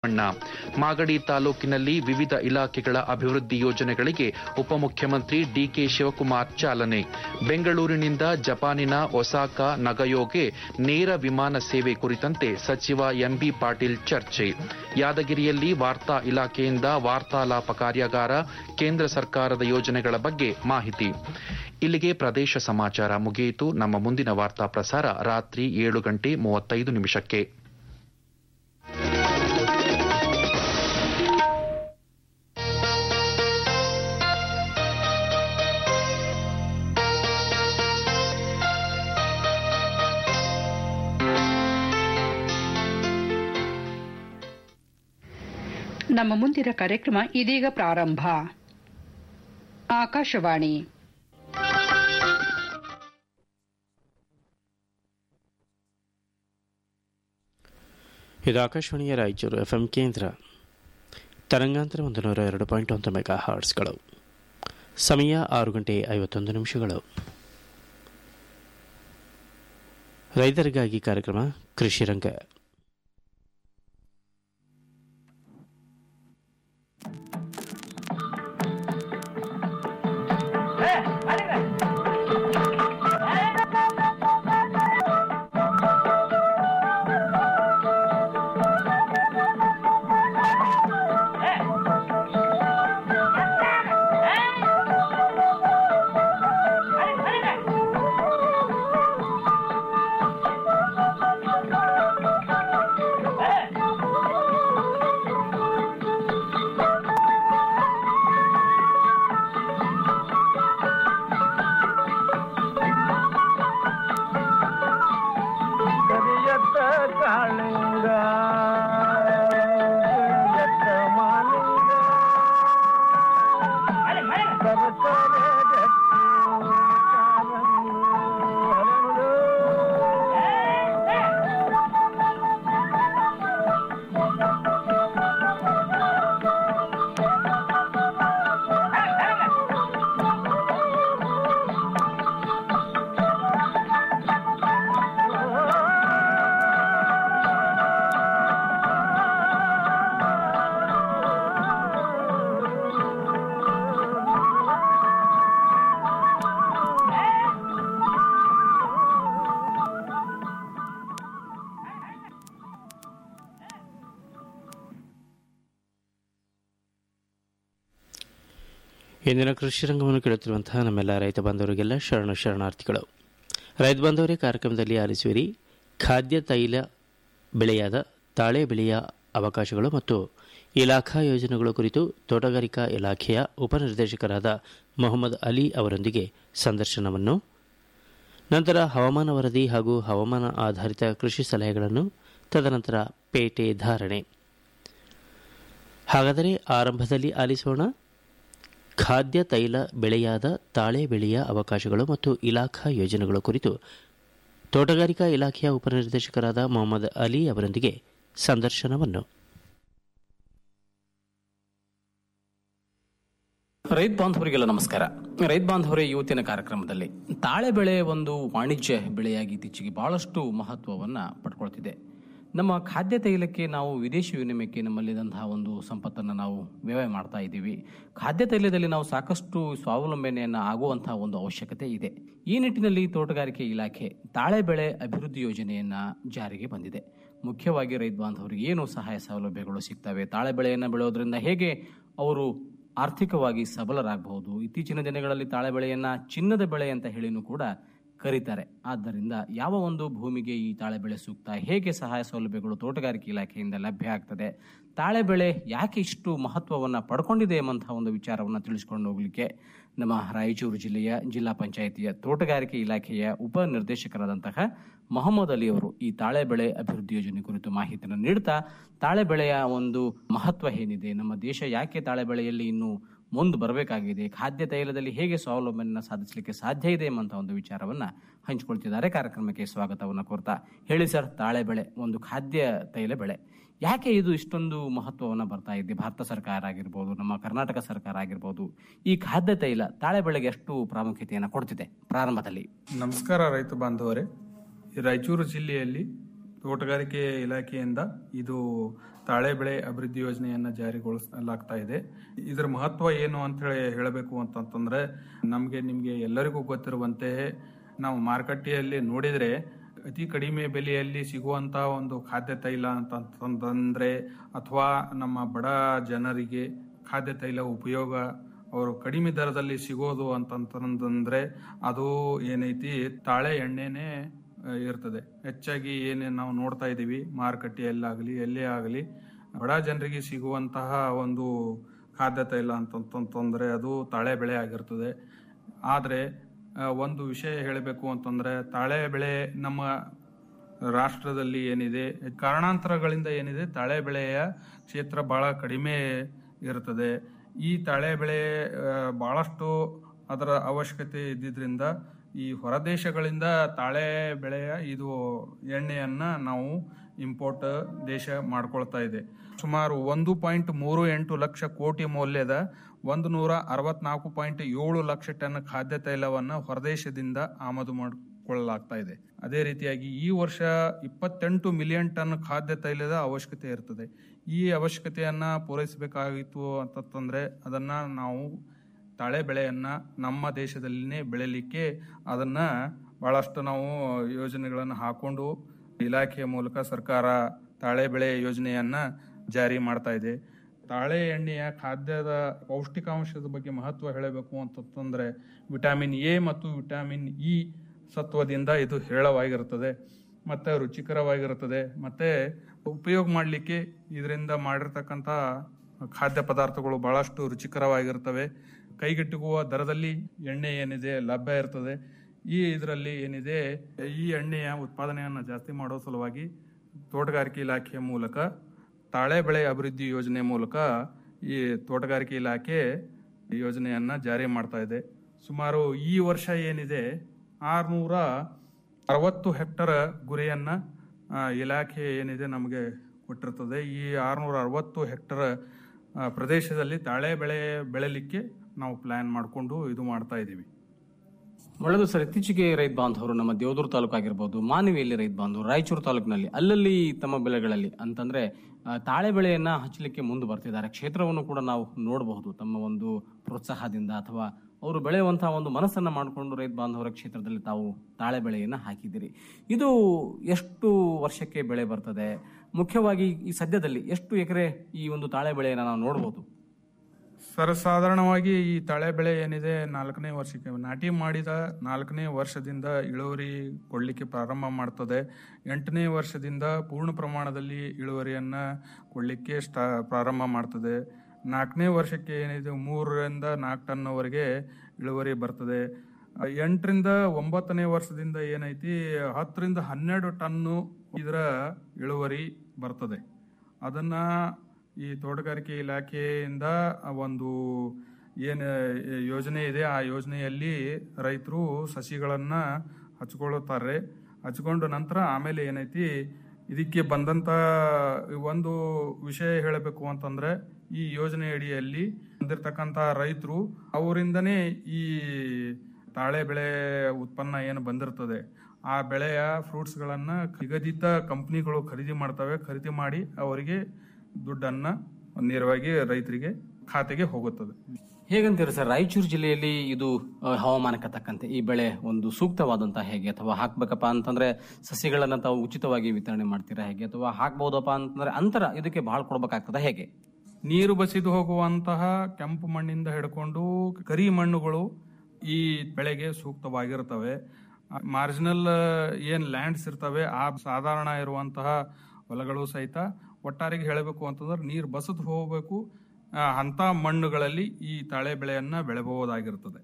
ಅಣ್ಣ ಮಾಗಡಿ ತಾಲೂಕಿನಲ್ಲಿ ವಿವಿಧ ಇಲಾಖೆಗಳ ಅಭಿವೃದ್ಧಿ ಯೋಜನೆಗಳಿಗೆ ಉಪಮುಖ್ಯಮಂತ್ರಿ ಡಿಕೆ ಶಿವಕುಮಾರ್ ಚಾಲನೆ ಬೆಂಗಳೂರಿನಿಂದ ಜಪಾನಿನ ಒಸಾಕಾ ನಗಯೋಗೆ ನೇರ ವಿಮಾನ ಸೇವೆ ಕುರಿತಂತೆ ಸಚಿವ ಎಂಬಿ ಪಾಟೀಲ್ ಚರ್ಚೆ ಯಾದಗಿರಿಯಲ್ಲಿ ವಾರ್ತಾ ಇಲಾಖೆಯಿಂದ ವಾರ್ತಾಲಾಪ ಕಾರ್ಯಾಗಾರ ಕೇಂದ್ರ ಸರ್ಕಾರದ ಯೋಜನೆಗಳ ಬಗ್ಗೆ ಮಾಹಿತಿ ಇಲ್ಲಿಗೆ ಪ್ರದೇಶ ಸಮಾಚಾರ ಮುಗಿಯಿತು ನಮ್ಮ ಮುಂದಿನ ವಾರ್ತಾ ಪ್ರಸಾರ ರಾತ್ರಿ ಏಳು ಗಂಟೆ ಮೂವತ್ತೈದು ನಿಮಿಷಕ್ಕೆ ನಮ್ಮ ಮುಂದಿನ ಕಾರ್ಯಕ್ರಮ ಇದೀಗ ಪ್ರಾರಂಭ ಆಕಾಶವಾಣಿ ಇದು ಆಕಾಶವಾಣಿಯ ರಾಯಚೂರು ಎಫ್ ಎಂ ಕೇಂದ್ರ ತರಂಗಾಂತರ ಒಂದು ನೂರ ಎರಡು ಪಾಯಿಂಟ್ ಒಂದು ಮೆಗಾ ಹಾರ್ಟ್ಸ್ಗಳು ಸಮಯ ಆರು ಗಂಟೆ ಐವತ್ತೊಂದು ನಿಮಿಷಗಳು ರೈತರಿಗಾಗಿ ಕಾರ್ಯಕ್ರಮ ಕೃಷಿ ರಂಗ ಕರಿಯತ್ತ ಕಾಳಿಂಗ ಕರಿಯತ್ತ ಮಾಲಿಂಗ ಸರಸರ ಗಟ್ಟಿ ಕಾರಂಗು ಹರಳು. ಇಂದಿನ ಕೃಷಿ ರಂಗವನ್ನು ಕೇಳುತ್ತಿರುವಂತಹ ನಮ್ಮೆಲ್ಲ ರೈತ ಬಾಂಧವರಿಗೆಲ್ಲ ಶರಣ ಶರಣಾರ್ಥಿಗಳು ರೈತ ಬಾಂಧವರೇ ಕಾರ್ಯಕ್ರಮದಲ್ಲಿ ಆಲಿಸುವಿರಿ ಖಾದ್ಯ ತೈಲ ಬೆಳೆಯಾದ ತಾಳೆ ಬೆಳೆಯ ಅವಕಾಶಗಳು ಮತ್ತು ಇಲಾಖಾ ಯೋಜನೆಗಳ ಕುರಿತು ತೋಟಗಾರಿಕಾ ಇಲಾಖೆಯ ಉಪನಿರ್ದೇಶಕರಾದ ಮೊಹಮ್ಮದ್ ಅಲಿ ಅವರೊಂದಿಗೆ ಸಂದರ್ಶನವನ್ನು ನಂತರ ಹವಾಮಾನ ವರದಿ ಹಾಗೂ ಹವಾಮಾನ ಆಧಾರಿತ ಕೃಷಿ ಸಲಹೆಗಳನ್ನು ತದನಂತರ ಪೇಟೆ ಧಾರಣೆ ಹಾಗಾದರೆ ಆರಂಭದಲ್ಲಿ ಆಲಿಸೋಣ ಖಾದ್ಯ ತೈಲ ಬೆಳೆಯಾದ ತಾಳೆ ಬೆಳೆಯ ಅವಕಾಶಗಳು ಮತ್ತು ಇಲಾಖಾ ಯೋಜನೆಗಳ ಕುರಿತು ತೋಟಗಾರಿಕಾ ಇಲಾಖೆಯ ಉಪನಿರ್ದೇಶಕರಾದ ಮೊಹಮ್ಮದ್ ಅಲಿ ಅವರೊಂದಿಗೆ ಸಂದರ್ಶನವನ್ನು ರೈತ ಬಾಂಧವರಿಗೆಲ್ಲ ನಮಸ್ಕಾರ ರೈತ ಬಾಂಧವರೇ ಇವತ್ತಿನ ಕಾರ್ಯಕ್ರಮದಲ್ಲಿ ತಾಳೆ ಬೆಳೆ ಒಂದು ವಾಣಿಜ್ಯ ಬೆಳೆಯಾಗಿ ಇತ್ತೀಚೆಗೆ ಬಹಳಷ್ಟು ಮಹತ್ವವನ್ನ ಪಡ್ಕೊಳ್ತಿದೆ ನಮ್ಮ ಖಾದ್ಯ ತೈಲಕ್ಕೆ ನಾವು ವಿದೇಶಿ ವಿನಿಮಯಕ್ಕೆ ನಮ್ಮಲ್ಲಿದ್ದಂತಹ ಒಂದು ಸಂಪತ್ತನ್ನು ನಾವು ವ್ಯಯ ಮಾಡ್ತಾ ಇದ್ದೀವಿ ಖಾದ್ಯ ತೈಲದಲ್ಲಿ ನಾವು ಸಾಕಷ್ಟು ಸ್ವಾವಲಂಬನೆಯನ್ನು ಆಗುವಂತಹ ಒಂದು ಅವಶ್ಯಕತೆ ಇದೆ ಈ ನಿಟ್ಟಿನಲ್ಲಿ ತೋಟಗಾರಿಕೆ ಇಲಾಖೆ ತಾಳೆ ಬೆಳೆ ಅಭಿವೃದ್ಧಿ ಯೋಜನೆಯನ್ನ ಜಾರಿಗೆ ಬಂದಿದೆ ಮುಖ್ಯವಾಗಿ ರೈತ ಬಾಂಧವರಿಗೆ ಏನು ಸಹಾಯ ಸೌಲಭ್ಯಗಳು ಸಿಗ್ತವೆ ತಾಳೆ ಬೆಳೆಯನ್ನು ಬೆಳೆಯೋದ್ರಿಂದ ಹೇಗೆ ಅವರು ಆರ್ಥಿಕವಾಗಿ ಸಬಲರಾಗಬಹುದು ಇತ್ತೀಚಿನ ದಿನಗಳಲ್ಲಿ ತಾಳೆ ಬೆಳೆಯನ್ನ ಚಿನ್ನದ ಬೆಳೆ ಅಂತ ಹೇಳಿನೂ ಕೂಡ ಕರೀತಾರೆ ಆದ್ದರಿಂದ ಯಾವ ಒಂದು ಭೂಮಿಗೆ ಈ ತಾಳೆ ಬೆಳೆ ಸೂಕ್ತ ಹೇಗೆ ಸಹಾಯ ಸೌಲಭ್ಯಗಳು ತೋಟಗಾರಿಕೆ ಇಲಾಖೆಯಿಂದ ಲಭ್ಯ ಆಗ್ತದೆ ತಾಳೆ ಬೆಳೆ ಯಾಕೆ ಇಷ್ಟು ಮಹತ್ವವನ್ನು ಪಡ್ಕೊಂಡಿದೆ ಎಂಬಂತಹ ಒಂದು ವಿಚಾರವನ್ನು ತಿಳಿಸ್ಕೊಂಡು ಹೋಗಲಿಕ್ಕೆ ನಮ್ಮ ರಾಯಚೂರು ಜಿಲ್ಲೆಯ ಜಿಲ್ಲಾ ಪಂಚಾಯಿತಿಯ ತೋಟಗಾರಿಕೆ ಇಲಾಖೆಯ ಉಪ ನಿರ್ದೇಶಕರಾದಂತಹ ಮೊಹಮ್ಮದ್ ಅಲಿ ಅವರು ಈ ತಾಳೆ ಬೆಳೆ ಅಭಿವೃದ್ಧಿ ಯೋಜನೆ ಕುರಿತು ಮಾಹಿತಿಯನ್ನು ನೀಡ್ತಾ ತಾಳೆ ಬೆಳೆಯ ಒಂದು ಮಹತ್ವ ಏನಿದೆ ನಮ್ಮ ದೇಶ ಯಾಕೆ ತಾಳೆ ಬೆಳೆಯಲ್ಲಿ ಇನ್ನು ಮುಂದೆ ಬರಬೇಕಾಗಿದೆ ಖಾದ್ಯ ತೈಲದಲ್ಲಿ ಹೇಗೆ ಸ್ವಾವಲಂಬನೆಯನ್ನು ಸಾಧಿಸಲಿಕ್ಕೆ ಸಾಧ್ಯ ಇದೆ ಎಂಬಂತ ಒಂದು ವಿಚಾರವನ್ನ ಹಂಚಿಕೊಳ್ತಿದ್ದಾರೆ ಕಾರ್ಯಕ್ರಮಕ್ಕೆ ಸ್ವಾಗತವನ್ನು ಕೋರ್ತಾ ಹೇಳಿ ಸರ್ ತಾಳೆ ಬೆಳೆ ಒಂದು ಖಾದ್ಯ ತೈಲ ಬೆಳೆ ಯಾಕೆ ಇದು ಇಷ್ಟೊಂದು ಮಹತ್ವವನ್ನು ಬರ್ತಾ ಇದೆ ಭಾರತ ಸರ್ಕಾರ ಆಗಿರ್ಬೋದು ನಮ್ಮ ಕರ್ನಾಟಕ ಸರ್ಕಾರ ಆಗಿರ್ಬೋದು ಈ ಖಾದ್ಯ ತೈಲ ತಾಳೆ ಬೆಳೆಗೆ ಎಷ್ಟು ಪ್ರಾಮುಖ್ಯತೆಯನ್ನು ಕೊಡ್ತಿದೆ ಪ್ರಾರಂಭದಲ್ಲಿ ನಮಸ್ಕಾರ ರೈತ ಬಾಂಧವರೇ ಈ ರಾಯಚೂರು ಜಿಲ್ಲೆಯಲ್ಲಿ ತೋಟಗಾರಿಕೆ ಇಲಾಖೆಯಿಂದ ಇದು ತಾಳೆ ಬೆಳೆ ಅಭಿವೃದ್ಧಿ ಯೋಜನೆಯನ್ನ ಜಾರಿಗೊಳಿಸಲಾಗ್ತಾ ಇದೆ ಇದರ ಮಹತ್ವ ಏನು ಅಂತ ಹೇಳಿ ಹೇಳಬೇಕು ಅಂತಂತಂದ್ರೆ ನಮಗೆ ನಿಮಗೆ ಎಲ್ಲರಿಗೂ ಗೊತ್ತಿರುವಂತೆ ನಾವು ಮಾರುಕಟ್ಟೆಯಲ್ಲಿ ನೋಡಿದ್ರೆ ಅತಿ ಕಡಿಮೆ ಬೆಲೆಯಲ್ಲಿ ಸಿಗುವಂತ ಒಂದು ಖಾದ್ಯ ತೈಲ ಅಂತಂತಂದ್ರೆ ಅಥವಾ ನಮ್ಮ ಬಡ ಜನರಿಗೆ ಖಾದ್ಯ ತೈಲ ಉಪಯೋಗ ಅವರು ಕಡಿಮೆ ದರದಲ್ಲಿ ಸಿಗೋದು ಅಂತಂತಂದ್ರೆ ಅದು ಏನೈತಿ ತಾಳೆ ಎಣ್ಣೆನೇ ಆ, ಇರ್ತದೆ ಹೆಚ್ಚಾಗಿ ಏನೇನು ನಾವು ನೋಡ್ತಾ ಇದ್ದೀವಿ ಮಾರುಕಟ್ಟೆಯಲ್ಲಾಗಲಿ ಎಲ್ಲೇ ಆಗಲಿ ಬಡ ಜನರಿಗೆ ಸಿಗುವಂತಹ ಒಂದು ಖಾದ್ಯ ತೈಲ ಅಂತಂತಂದ್ರೆ ಅದು ತಾಳೆ ಬೆಳೆ ಆಗಿರ್ತದೆ ಆದರೆ ಒಂದು ವಿಷಯ ಹೇಳಬೇಕು ಅಂತಂದ್ರೆ ತಾಳೆ ಬೆಳೆ ನಮ್ಮ ರಾಷ್ಟ್ರದಲ್ಲಿ ಏನಿದೆ ಕಾರಣಾಂತರಗಳಿಂದ ಏನಿದೆ ತಾಳೆ ಬೆಳೆಯ ಕ್ಷೇತ್ರ ಬಹಳ ಕಡಿಮೆ ಇರುತ್ತದೆ ಈ ತಾಳೆ ಬೆಳೆ ಆ, ಬಹಳಷ್ಟು ಅದರ ಅವಶ್ಯಕತೆ ಇದ್ದಿದ್ರಿಂದ ಈ ಹೊರದೇಶಗಳಿಂದ ತಾಳೆ ಬೆಳೆಯ ಇದು ಎಣ್ಣೆಯನ್ನ ನಾವು ಇಂಪೋರ್ಟ್ ದೇಶ ಮಾಡ್ಕೊಳ್ತಾ ಇದೆ ಸುಮಾರು ಒಂದು ಪಾಯಿಂಟ್ ಮೂರು ಎಂಟು ಲಕ್ಷ ಕೋಟಿ ಮೌಲ್ಯದ ಒಂದು ನೂರ ಅರವತ್ನಾಲ್ಕು ಪಾಯಿಂಟ್ ಏಳು ಲಕ್ಷ ಟನ್ ಖಾದ್ಯ ತೈಲವನ್ನು ಹೊರದೇಶದಿಂದ ಆಮದು ಮಾಡಿಕೊಳ್ಳಲಾಗ್ತಾ ಇದೆ ಅದೇ ರೀತಿಯಾಗಿ ಈ ವರ್ಷ ಇಪ್ಪತ್ತೆಂಟು ಮಿಲಿಯನ್ ಟನ್ ಖಾದ್ಯ ತೈಲದ ಅವಶ್ಯಕತೆ ಇರ್ತದೆ ಈ ಅವಶ್ಯಕತೆಯನ್ನ ಪೂರೈಸಬೇಕಾಗಿತ್ತು ಅಂತಂದ್ರೆ ಅದನ್ನ ನಾವು ತಾಳೆ ಬೆಳೆಯನ್ನ ನಮ್ಮ ದೇಶದಲ್ಲಿನೇ ಬೆಳೆಯಲಿಕ್ಕೆ ಅದನ್ನ ಬಹಳಷ್ಟು ನಾವು ಯೋಜನೆಗಳನ್ನು ಹಾಕೊಂಡು ಇಲಾಖೆಯ ಮೂಲಕ ಸರ್ಕಾರ ತಾಳೆ ಬೆಳೆ ಯೋಜನೆಯನ್ನ ಜಾರಿ ಮಾಡ್ತಾ ಇದೆ ತಾಳೆ ಎಣ್ಣೆಯ ಖಾದ್ಯದ ಪೌಷ್ಟಿಕಾಂಶದ ಬಗ್ಗೆ ಮಹತ್ವ ಹೇಳಬೇಕು ಅಂತಂದ್ರೆ ವಿಟಮಿನ್ ಎ ಮತ್ತು ವಿಟಮಿನ್ ಇ ಸತ್ವದಿಂದ ಇದು ಹೇರಳವಾಗಿರುತ್ತದೆ ಮತ್ತೆ ರುಚಿಕರವಾಗಿರುತ್ತದೆ ಮತ್ತೆ ಉಪಯೋಗ ಮಾಡಲಿಕ್ಕೆ ಇದರಿಂದ ಮಾಡಿರ್ತಕ್ಕಂಥ ಖಾದ್ಯ ಪದಾರ್ಥಗಳು ಬಹಳಷ್ಟು ರುಚಿಕರವಾಗಿರ್ತವೆ ಕೈಗೆಟುಕುವ ದರದಲ್ಲಿ ಎಣ್ಣೆ ಏನಿದೆ ಲಭ್ಯ ಇರ್ತದೆ ಈ ಇದರಲ್ಲಿ ಏನಿದೆ ಈ ಎಣ್ಣೆಯ ಉತ್ಪಾದನೆಯನ್ನು ಜಾಸ್ತಿ ಮಾಡೋ ಸಲುವಾಗಿ ತೋಟಗಾರಿಕೆ ಇಲಾಖೆಯ ಮೂಲಕ ತಾಳೆ ಬೆಳೆ ಅಭಿವೃದ್ಧಿ ಯೋಜನೆ ಮೂಲಕ ಈ ತೋಟಗಾರಿಕೆ ಇಲಾಖೆ ಈ ಯೋಜನೆಯನ್ನ ಜಾರಿ ಮಾಡ್ತಾ ಇದೆ ಸುಮಾರು ಈ ವರ್ಷ ಏನಿದೆ ಆರ್ನೂರ ಅರವತ್ತು ಹೆಕ್ಟರ್ ಗುರಿಯನ್ನ ಆ, ಇಲಾಖೆ ಏನಿದೆ ನಮಗೆ ಕೊಟ್ಟಿರ್ತದೆ ಈ ಆರ್ನೂರ ಅರವತ್ತು ಹೆಕ್ಟರ್ ಆ, ಪ್ರದೇಶದಲ್ಲಿ ತಾಳೆ ಬೆಳೆ ಬೆಳೆಲಿಕ್ಕೆ ನಾವು ಪ್ಲಾನ್ ಮಾಡಿಕೊಂಡು ಇದು ಮಾಡ್ತಾ ಇದ್ದೀವಿ ಒಳ್ಳೆಯದು ಸರ್ ಇತ್ತೀಚೆಗೆ ರೈತ ಬಾಂಧವರು ನಮ್ಮ ದೇವದೂರು ತಾಲೂಕು ಆಗಿರ್ಬೋದು ಮಾನವಿಯಲ್ಲಿ ರೈತ ಬಾಂಧವರು ರಾಯಚೂರು ತಾಲೂಕಿನಲ್ಲಿ ಅಲ್ಲಲ್ಲಿ ತಮ್ಮ ಬೆಳೆಗಳಲ್ಲಿ ಅಂತಂದ್ರೆ ಆ, ತಾಳೆ ಬೆಳೆಯನ್ನ ಹಚ್ಚಲಿಕ್ಕೆ ಮುಂದೆ ಬರ್ತಿದ್ದಾರೆ ಕ್ಷೇತ್ರವನ್ನು ಕೂಡ ನಾವು ನೋಡಬಹುದು ತಮ್ಮ ಒಂದು ಪ್ರೋತ್ಸಾಹದಿಂದ ಅಥವಾ ಅವರು ಬೆಳೆಯುವಂತಹ ಒಂದು ಮನಸ್ಸನ್ನ ಮಾಡಿಕೊಂಡು ರೈತ ಬಾಂಧವರ ಕ್ಷೇತ್ರದಲ್ಲಿ ತಾವು ತಾಳೆ ಬೆಳೆಯನ್ನ ಹಾಕಿದ್ದೀರಿ ಇದು ಎಷ್ಟು ವರ್ಷಕ್ಕೆ ಬೆಳೆ ಬರ್ತದೆ ಮುಖ್ಯವಾಗಿ ಈ ಸದ್ಯದಲ್ಲಿ ಎಷ್ಟು ಎಕರೆ ಈ ಒಂದು ತಾಳೆ ಬೆಳೆಯನ್ನ ನಾವು ನೋಡಬಹುದು ಸರ್ವಸಾಧಾರಣವಾಗಿ ಈ ತಾಳೆ ಬೆಳೆ ಏನಿದೆ ನಾಲ್ಕನೇ ವರ್ಷಕ್ಕೆ ನಾಟಿ ಮಾಡಿದ ನಾಲ್ಕನೇ ವರ್ಷದಿಂದ ಇಳುವರಿ ಕೊಡಲಿಕ್ಕೆ ಪ್ರಾರಂಭ ಮಾಡ್ತದೆ ಎಂಟನೇ ವರ್ಷದಿಂದ ಪೂರ್ಣ ಪ್ರಮಾಣದಲ್ಲಿ ಇಳುವರಿಯನ್ನ ಕೊಡಲಿಕ್ಕೆ ಸ್ಟಾ ಪ್ರಾರಂಭ ಮಾಡ್ತದೆ ನಾಲ್ಕನೇ ವರ್ಷಕ್ಕೆ ಏನಿದೆ ಮೂರರಿಂದ ನಾಲ್ಕು ಟನ್ವರೆಗೆ ಇಳುವರಿ ಬರ್ತದೆ ಆ, ಎಂಟರಿಂದ ಒಂಬತ್ತನೇ ವರ್ಷದಿಂದ ಏನೈತಿ ಹತ್ತರಿಂದ ಹನ್ನೆರಡು ಟನ್ನು ಇದರ ಇಳುವರಿ ಬರ್ತದೆ ಅದನ್ನ ಈ ತೋಟಗಾರಿಕೆ ಇಲಾಖೆಯಿಂದ ಒಂದು ಏನು ಯೋಜನೆ ಇದೆ ಆ ಯೋಜನೆಯಲ್ಲಿ ರೈತರು ಸಸಿಗಳನ್ನ ಹಚ್ಕೊಳ್ಳುತ್ತಾರೆ ಹಚ್ಕೊಂಡು ನಂತರ ಆಮೇಲೆ ಏನೈತಿ ಇದಕ್ಕೆ ಬಂದಂತ ಒಂದು ವಿಷಯ ಹೇಳಬೇಕು ಅಂತಂದ್ರೆ ಈ ಯೋಜನೆ ಅಡಿಯಲ್ಲಿ ಬಂದಿರತಕ್ಕಂತ ರೈತರು ಅವರಿಂದನೇ ಈ ತಾಳೆ ಬೆಳೆ ಉತ್ಪನ್ನ ಏನು ಬಂದಿರ್ತದೆ ಆ ಬೆಳೆಯ ಫ್ರೂಟ್ಸ್ಗಳನ್ನ ನಿಗದಿತ ಕಂಪ್ನಿಗಳು ಖರೀದಿ ಮಾಡ್ತವೆ ಖರೀದಿ ಮಾಡಿ ಅವರಿಗೆ ದುಡ್ಡನ್ನ ನೇರವಾಗಿ ರೈತರಿಗೆ ಖಾತೆಗೆ ಹೋಗುತ್ತದೆ ಹೇಗಂತೀರಿ ಸರ್ ರಾಯಚೂರು ಜಿಲ್ಲೆಯಲ್ಲಿ ಇದು ಆ, ಹವಾಮಾನಕ್ಕೆ ತಕ್ಕಂತೆ ಈ ಬೆಳೆ ಒಂದು ಸೂಕ್ತವಾದಂತ ಹೇಗೆ ಅಥವಾ ಹಾಕ್ಬೇಕಪ್ಪ ಅಂತಂದ್ರೆ ಸಸಿಗಳನ್ನ ತಾವು ಉಚಿತವಾಗಿ ವಿತರಣೆ ಮಾಡ್ತೀರಾ ಹೇಗೆ ಅಥವಾ ಹಾಕ್ಬಹುದಪ್ಪ ಅಂತಂದ್ರೆ ಅಂತರ ಇದಕ್ಕೆ ಬಹಳ ಕೊಡ್ಬೇಕಾಗ್ತದ ಹೇಗೆ ನೀರು ಬಸಿದು ಹೋಗುವಂತಹ ಕೆಂಪು ಮಣ್ಣಿಂದ ಹಿಡ್ಕೊಂಡು ಕರಿ ಮಣ್ಣುಗಳು ಈ ಬೆಳೆಗೆ ಸೂಕ್ತವಾಗಿರ್ತವೆ ಮಾರ್ಜಿನಲ್ ಏನ್ ಲ್ಯಾಂಡ್ಸ್ ಇರ್ತವೆ ಆ ಸಾಧಾರಣ ಇರುವಂತಹ ಹೊಲಗಳು ಸಹಿತ ಒಟ್ಟಾರೆಗೆ ಹೇಳಬೇಕು ಅಂತಂದ್ರೆ ನೀರು ಬಸದು ಹೋಗಬೇಕು ಅಂತ ಮಣ್ಣುಗಳಲ್ಲಿ ಈ ತಾಳೆ ಬೆಳೆಯನ್ನ ಬೆಳೆಬಹುದಾಗಿರ್ತದೆ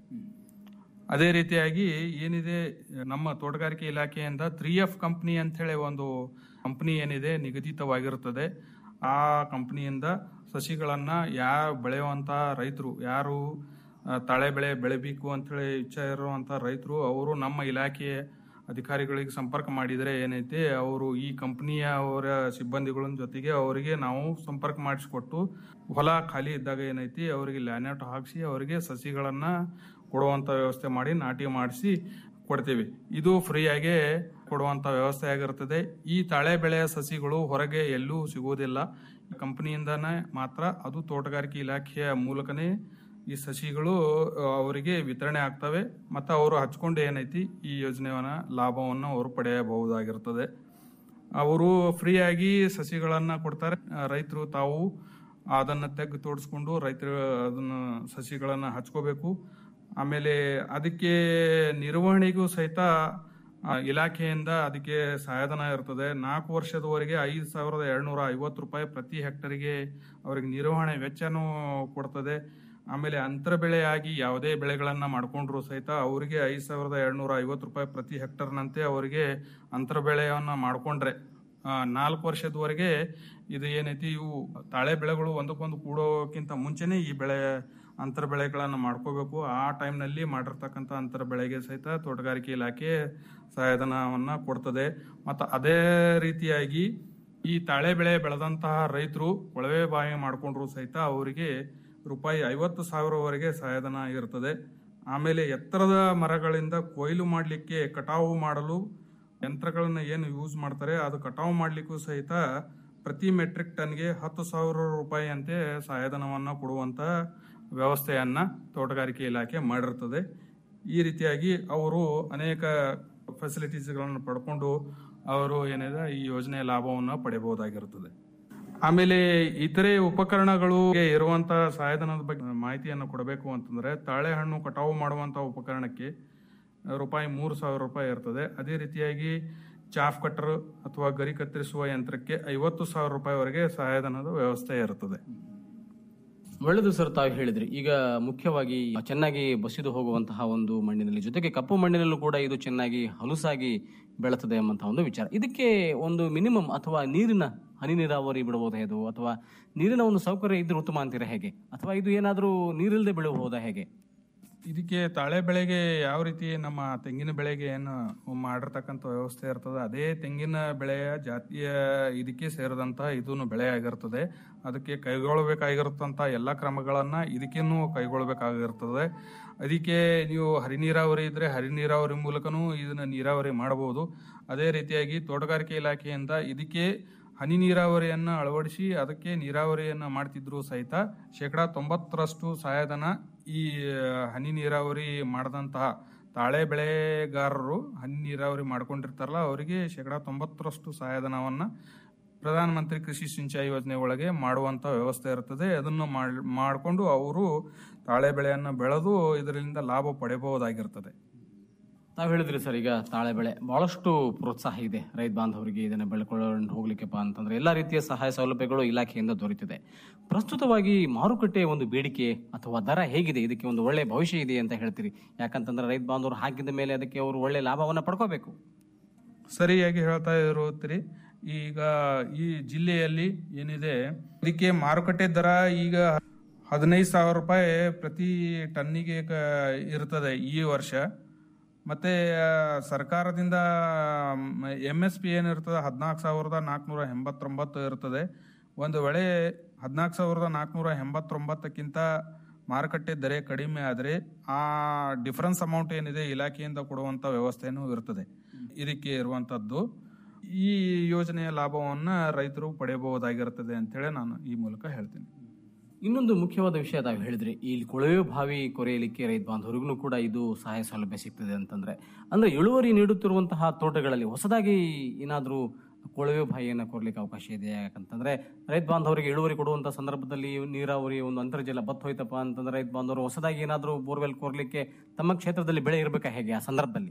ಅದೇ ರೀತಿಯಾಗಿ ಏನಿದೆ ನಮ್ಮ ತೋಟಗಾರಿಕೆ ಇಲಾಖೆಯಿಂದ ತ್ರೀ ಎಫ್ ಕಂಪ್ನಿ ಅಂತ ಹೇಳಿ ಒಂದು ಕಂಪ್ನಿ ಏನಿದೆ ನಿಗದಿತವಾಗಿರುತ್ತದೆ ಆ ಕಂಪ್ನಿಯಿಂದ ಸಸಿಗಳನ್ನ ಯಾರು ಬೆಳೆಯುವಂತ ರೈತರು ಯಾರು ಆ, ತಾಳೆ ಬೆಳೆ ಬೆಳಿಬೇಕು ಅಂತೇಳಿ ಇಚ್ಛೆ ಇರುವಂತ ರೈತರು ಅವರು ನಮ್ಮ ಇಲಾಖೆಯ ಅಧಿಕಾರಿಗಳಿಗೆ ಸಂಪರ್ಕ ಮಾಡಿದರೆ ಏನೈತೆ ಅವರು ಈ ಕಂಪನಿಯ ಅವರ ಸಿಬ್ಬಂದಿಗಳ ಜೊತೆಗೆ ಅವರಿಗೆ ನಾವು ಸಂಪರ್ಕ ಮಾಡಿಸ್ಕೊಟ್ಟು ಹೊಲ ಖಾಲಿ ಇದ್ದಾಗ ಏನೈತಿ ಅವರಿಗೆ ಲ್ಯಾನೆಟ್ ಹಾಕಿಸಿ ಅವರಿಗೆ ಸಸಿಗಳನ್ನ ಕೊಡುವಂತ ವ್ಯವಸ್ಥೆ ಮಾಡಿ ನಾಟಿ ಮಾಡಿಸಿ ಕೊಡ್ತೀವಿ ಇದು ಫ್ರೀಯಾಗೆ ಕೊಡುವಂತ ವ್ಯವಸ್ಥೆ ಆಗಿರ್ತದೆ ಈ ತಾಳೆ ಬೆಳೆಯ ಸಸಿಗಳು ಹೊರಗೆ ಎಲ್ಲೂ ಸಿಗುವುದಿಲ್ಲ ಕಂಪನಿಯಿಂದನೇ ಮಾತ್ರ ಅದು ತೋಟಗಾರಿಕೆ ಇಲಾಖೆಯ ಮೂಲಕನೇ ಈ ಸಸಿಗಳು ಆ, ಅವರಿಗೆ ವಿತರಣೆ ಆಗ್ತವೆ ಮತ್ತು ಅವರು ಹಚ್ಕೊಂಡು ಏನೈತಿ ಈ ಯೋಜನೆಯನ್ನ ಲಾಭವನ್ನು ಅವರು ಪಡೆಯಬಹುದಾಗಿರ್ತದೆ ಅವರು ಫ್ರೀಯಾಗಿ ಸಸಿಗಳನ್ನು ಕೊಡ್ತಾರೆ ರೈತರು ತಾವು ಅದನ್ನು ತೆಗೆದು ತೋಡಿಸ್ಕೊಂಡು ರೈತರು ಅದನ್ನು ಸಸಿಗಳನ್ನು ಹಚ್ಕೋಬೇಕು ಆಮೇಲೆ ಅದಕ್ಕೆ ನಿರ್ವಹಣೆಗೂ ಸಹಿತ ಆ, ಇಲಾಖೆಯಿಂದ ಅದಕ್ಕೆ ಸಹಾಯಧನ ಇರ್ತದೆ ನಾಲ್ಕು ವರ್ಷದವರೆಗೆ ಐದು ಸಾವಿರದ ಎರಡ್ನೂರ ಐವತ್ತು ರೂಪಾಯಿ ಪ್ರತಿ ಹೆಕ್ಟರ್ಗೆ ಅವರಿಗೆ ನಿರ್ವಹಣೆ ವೆಚ್ಚನೂ ಕೊಡ್ತದೆ ಆಮೇಲೆ ಅಂತರ ಬೆಳೆಯಾಗಿ ಯಾವುದೇ ಬೆಳೆಗಳನ್ನ ಮಾಡ್ಕೊಂಡ್ರು ಸಹಿತ ಅವರಿಗೆ ಐದು ಸಾವಿರದ ಎರಡ್ನೂರ ಐವತ್ತು ರೂಪಾಯಿ ಪ್ರತಿ ಹೆಕ್ಟರ್ನಂತೆ ಅವರಿಗೆ ಅಂತರ ಬೆಳೆಯನ್ನ ಮಾಡ್ಕೊಂಡ್ರೆ ಆ, ನಾಲ್ಕು ವರ್ಷದವರೆಗೆ ಇದು ಏನೈತಿ ಇವು ತಾಳೆ ಬೆಳೆಗಳು ಒಂದಕ್ಕೊಂದು ಕೂಡೋಕ್ಕಿಂತ ಮುಂಚೆನೆ ಈ ಬೆಳೆ ಅಂತರ ಬೆಳೆಗಳನ್ನು ಮಾಡ್ಕೋಬೇಕು ಆ ಟೈಮ್ನಲ್ಲಿ ಮಾಡಿರ್ತಕ್ಕಂಥ ಅಂತರ ಬೆಳೆಗೆ ಸಹಿತ ತೋಟಗಾರಿಕೆ ಇಲಾಖೆ ಸಹಾಯಧನವನ್ನ ಕೊಡ್ತದೆ ಮತ್ತು ಅದೇ ರೀತಿಯಾಗಿ ಈ ತಾಳೆ ಬೆಳೆ ಬೆಳೆದಂತಹ ರೈತರು ಕೊಳವೆ ಬಾವಿ ಮಾಡಿಕೊಂಡ್ರು ಸಹಿತ ಅವರಿಗೆ ರೂಪಾಯಿ ಐವತ್ತು ಸಾವಿರವರೆಗೆ ಸಹಾಯಧನ ಇರ್ತದೆ ಆಮೇಲೆ ಎತ್ತರದ ಮರಗಳಿಂದ ಕೊಯ್ಲು ಮಾಡಲಿಕ್ಕೆ ಕಟಾವು ಮಾಡಲು ಯಂತ್ರಗಳನ್ನ ಏನು ಯೂಸ್ ಮಾಡ್ತಾರೆ ಅದು ಕಟಾವು ಮಾಡಲಿಕ್ಕೂ ಸಹಿತ ಪ್ರತಿ ಮೆಟ್ರಿಕ್ ಟನ್ಗೆ ಹತ್ತು ಸಾವಿರ ರೂಪಾಯಿ ಅಂತೆ ಸಹಾಯಧನವನ್ನು ಕೊಡುವಂತ ವ್ಯವಸ್ಥೆಯನ್ನ ತೋಟಗಾರಿಕೆ ಇಲಾಖೆ ಮಾಡಿರ್ತದೆ ಈ ರೀತಿಯಾಗಿ ಅವರು ಅನೇಕ ಫೆಸಿಲಿಟೀಸ್ಗಳನ್ನು ಪಡ್ಕೊಂಡು ಅವರು ಏನಿದೆ ಈ ಯೋಜನೆಯ ಲಾಭವನ್ನು ಪಡೆಯಬಹುದಾಗಿರುತ್ತದೆ ಆಮೇಲೆ ಇತರೆ ಉಪಕರಣಗಳು ಇರುವಂತ ಸಹಾಯಧನದ ಬಗ್ಗೆ ಮಾಹಿತಿಯನ್ನು ಕೊಡಬೇಕು ಅಂತಂದ್ರೆ ತಾಳೆಹಣ್ಣು ಕಟಾವು ಮಾಡುವಂತ ಉಪಕರಣಕ್ಕೆ ರೂಪಾಯಿ ಮೂರು ಸಾವಿರ ರೂಪಾಯಿ ಇರ್ತದೆ ಅದೇ ರೀತಿಯಾಗಿ ಚಾಫ್ ಕಟ್ಟರ್ ಅಥವಾ ಗರಿ ಕತ್ತರಿಸುವ ಯಂತ್ರಕ್ಕೆ ಐವತ್ತು ಸಾವಿರ ರೂಪಾಯಿವರೆಗೆ ಸಹಾಯಧನದ ವ್ಯವಸ್ಥೆ ಇರುತ್ತದೆ ಒಳ್ಳೆಯದು ಸರ್ ತಾವು ಹೇಳಿದ್ರಿ ಈಗ ಮುಖ್ಯವಾಗಿ ಚೆನ್ನಾಗಿ ಬಸಿದು ಹೋಗುವಂತಹ ಒಂದು ಮಣ್ಣಿನಲ್ಲಿ ಜೊತೆಗೆ ಕಪ್ಪು ಮಣ್ಣಿನಲ್ಲೂ ಕೂಡ ಇದು ಚೆನ್ನಾಗಿ ಹಲುಸಾಗಿ ಬೆಳೆತದೆ ಎಂಬಂತಹ ಒಂದು ವಿಚಾರ ಇದಕ್ಕೆ ಒಂದು ಮಿನಿಮಮ್ ಅಥವಾ ನೀರಿನ ಹನಿ ನೀರಾವರಿ ಬಿಡಬಹುದಾ ಇದು ಅಥವಾ ನೀರಿನ ಒಂದು ಸೌಕರ್ಯ ಇದ್ರೆ ಉತ್ತಮ ಅಂತೀರಾ ಹೇಗೆ ಅಥವಾ ಇದು ಏನಾದರೂ ನೀರಿಲ್ಲದೆ ಬೆಳೆಯಬಹುದಾ ಹೇಗೆ ಇದಕ್ಕೆ ತಾಳೆ ಬೆಳೆಗೆ ಯಾವ ರೀತಿ ನಮ್ಮ ತೆಂಗಿನ ಬೆಳೆಗೆ ಏನು ಮಾಡಿರ್ತಕ್ಕಂಥ ವ್ಯವಸ್ಥೆ ಇರ್ತದೆ ಅದೇ ತೆಂಗಿನ ಬೆಳೆಯ ಜಾತಿಯ ಇದಕ್ಕೆ ಸೇರಿದಂತಹ ಇದನ್ನು ಬೆಳೆ ಆಗಿರ್ತದೆ ಅದಕ್ಕೆ ಕೈಗೊಳ್ಳಬೇಕಾಗಿರುತ್ತಂತ ಎಲ್ಲ ಕ್ರಮಗಳನ್ನ ಇದಕ್ಕೇನು ಕೈಗೊಳ್ಳಬೇಕಾಗಿರ್ತದೆ ಅದಕ್ಕೆ ನೀವು ಹರಿ ನೀರಾವರಿ ಇದ್ರೆ ಹರಿ ನೀರಾವರಿ ಮೂಲಕನೂ ಇದನ್ನ ನೀರಾವರಿ ಮಾಡಬಹುದು ಅದೇ ರೀತಿಯಾಗಿ ತೋಟಗಾರಿಕೆ ಇಲಾಖೆಯಿಂದ ಇದಕ್ಕೆ ಹನಿ ನೀರಾವರಿಯನ್ನ ಅಳವಡಿಸಿ ಅದಕ್ಕೆ ನೀರಾವರಿಯನ್ನ ಮಾಡ್ತಿದ್ರು ಸಹಿತ ಶೇಕಡಾ ತೊಂಬತ್ತರಷ್ಟು ಸಹಾಯಧನ ಈ ಹನಿ ನೀರಾವರಿ ಮಾಡದಂತಹ ತಾಳೆ ಬೆಳೆಗಾರರು ಹನಿ ನೀರಾವರಿ ಮಾಡ್ಕೊಂಡಿರ್ತಾರಲ್ಲ ಅವರಿಗೆ ಶೇಕಡಾ ತೊಂಬತ್ತರಷ್ಟು ಸಹಾಯಧನವನ್ನ ಪ್ರಧಾನಮಂತ್ರಿ ಕೃಷಿ ಸಿಂಚಾಯಿ ಯೋಜನೆ ಒಳಗೆ ಮಾಡುವಂತ ವ್ಯವಸ್ಥೆ ಇರ್ತದೆ ಅದನ್ನು ಮಾಡ್- ಮಾಡಿಕೊಂಡು ಅವರು ತಾಳೆ ಬೆಳೆಯನ್ನು ಬೆಳೆದು ಇದರಿಂದ ಲಾಭ ಪಡೆಯಬಹುದಾಗಿರ್ತದೆ ತಾವು ಹೇಳಿದ್ರಿ ಸರ್ ಈಗ ತಾಳೆ ಬೆಳೆ ಬಹಳಷ್ಟು ಪ್ರೋತ್ಸಾಹ ಇದೆ ರೈತ ಬಾಂಧವರಿಗೆ ಇದನ್ನ ಬೆಳ್ಕೊಂಡು ಹೋಗ್ಲಿಕ್ಕೆಪ್ಪ ಅಂತಂದ್ರೆ ಎಲ್ಲಾ ರೀತಿಯ ಸಹಾಯ ಸೌಲಭ್ಯಗಳು ಇಲಾಖೆಯಿಂದ ದೊರೆತಿದೆ ಪ್ರಸ್ತುತವಾಗಿ ಮಾರುಕಟ್ಟೆ ಒಂದು ಬೇಡಿಕೆ ಅಥವಾ ದರ ಹೇಗಿದೆ ಇದಕ್ಕೆ ಒಂದು ಒಳ್ಳೆ ಭವಿಷ್ಯ ಇದೆ ಅಂತ ಹೇಳ್ತೀರಿ ಯಾಕಂತಂದ್ರೆ ರೈತ ಬಾಂಧವರು ಹಾಕಿದ ಮೇಲೆ ಅದಕ್ಕೆ ಅವರು ಒಳ್ಳೆ ಲಾಭವನ್ನ ಪಡ್ಕೋಬೇಕು ಸರಿಯಾಗಿ ಹೇಳ್ತಾ ಇರುತ್ತೀರಿ ಈಗ ಈ ಜಿಲ್ಲೆಯಲ್ಲಿ ಏನಿದೆ ಇದಕ್ಕೆ ಮಾರುಕಟ್ಟೆ ದರ ಈಗ ಹದಿನೈದು ಸಾವಿರ ರೂಪಾಯಿ ಪ್ರತಿ ಟನ್ನಿಗೆ ಕ- ಇರ್ತದೆ ಈ ವರ್ಷ ಮತ್ತೆ ಆ, ಸರ್ಕಾರದಿಂದ ಎಂ ಎಸ್ ಪಿ ಏನಿರ್ತದೆ ಹದಿನಾಲ್ಕು ಸಾವಿರದ ನಾಲ್ಕುನೂರ ಎಂಬತ್ತೊಂಬತ್ತು ಇರ್ತದೆ ಒಂದು ವೇಳೆ ಹದಿನಾಲ್ಕು ಸಾವಿರದ ನಾಲ್ಕುನೂರ ಎಂಬತ್ತೊಂಬತ್ತಕ್ಕಿಂತ ಮಾರುಕಟ್ಟೆ ದರ ಕಡಿಮೆ ಆದರೆ ಆ ಡಿಫರೆನ್ಸ್ ಅಮೌಂಟ್ ಏನಿದೆ ಇಲಾಖೆಯಿಂದ ಕೊಡುವಂತ ವ್ಯವಸ್ಥೆನೂ ಇರ್ತದೆ ಇದಕ್ಕೆ ಇರುವಂತದ್ದು ಈ ಯೋಜನೆಯ ಲಾಭವನ್ನ ರೈತರು ಪಡೆಯಬಹುದಾಗಿರುತ್ತದೆ ಅಂತೇಳಿ ನಾನು ಈ ಮೂಲಕ ಹೇಳ್ತೀನಿ ಇನ್ನೊಂದು ಮುಖ್ಯವಾದ ವಿಷಯ ತಾವು ಹೇಳಿದ್ರಿ ಈ ಕೊಳವೆ ಬಾವಿ ಕೊರೆಯಲಿಕ್ಕೆ ರೈತ ಬಾಂಧವರಿಗೂ ಕೂಡ ಇದು ಸಹಾಯ ಸೌಲಭ್ಯ ಸಿಗ್ತದೆ ಅಂತಂದ್ರೆ ಅಂದ್ರೆ ಇಳುವರಿ ನೀಡುತ್ತಿರುವಂತಹ ತೋಟಗಳಲ್ಲಿ ಹೊಸದಾಗಿ ಏನಾದರೂ ಕೊಳವೆ ಬಾವಿಯನ್ನು ಕೊರ್ಲಿಕ್ಕೆ ಅವಕಾಶ ಇದೆ ಯಾಕಂತಂದ್ರೆ ರೈತ ಬಾಂಧವರಿಗೆ ಇಳುವರಿ ಕೊಡುವಂತ ಸಂದರ್ಭದಲ್ಲಿ ನೀರಾವರಿ ಒಂದು ಅಂತರ್ಜಲ ಬತ್ತ ಹೋಯ್ತಪ್ಪ ಅಂತಂದ್ರೆ ರೈತ ಬಾಂಧವರು ಹೊಸದಾಗಿ ಏನಾದರೂ ಬೋರ್ವೆಲ್ ಕೊರ್ಲಿಕ್ಕೆ ತಮ್ಮ ಕ್ಷೇತ್ರದಲ್ಲಿ ಬೆಳೆ ಇರಬೇಕಾ ಹೇಗೆ ಆ ಸಂದರ್ಭದಲ್ಲಿ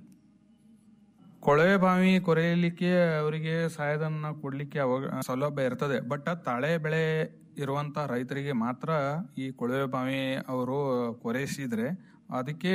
ಕೊಳವೆ ಬಾವಿ ಕೊರೆಯಲಿಕ್ಕೆ ಅವರಿಗೆ ಸಹಾಯಧನ ಕೊಡ್ಲಿಕ್ಕೆ ಅವಾಗ ಸೌಲಭ್ಯ ಇರ್ತದೆ ಬಟ್ ತಾಳೆ ಬೆಳೆ ಇರುವಂತ ರೈತರಿಗೆ ಮಾತ್ರ ಈ ಕೊಳವೆ ಬಾವಿ ಅವರು ಕೊರೆಯಿಸಿದ್ರೆ ಅದಕ್ಕೆ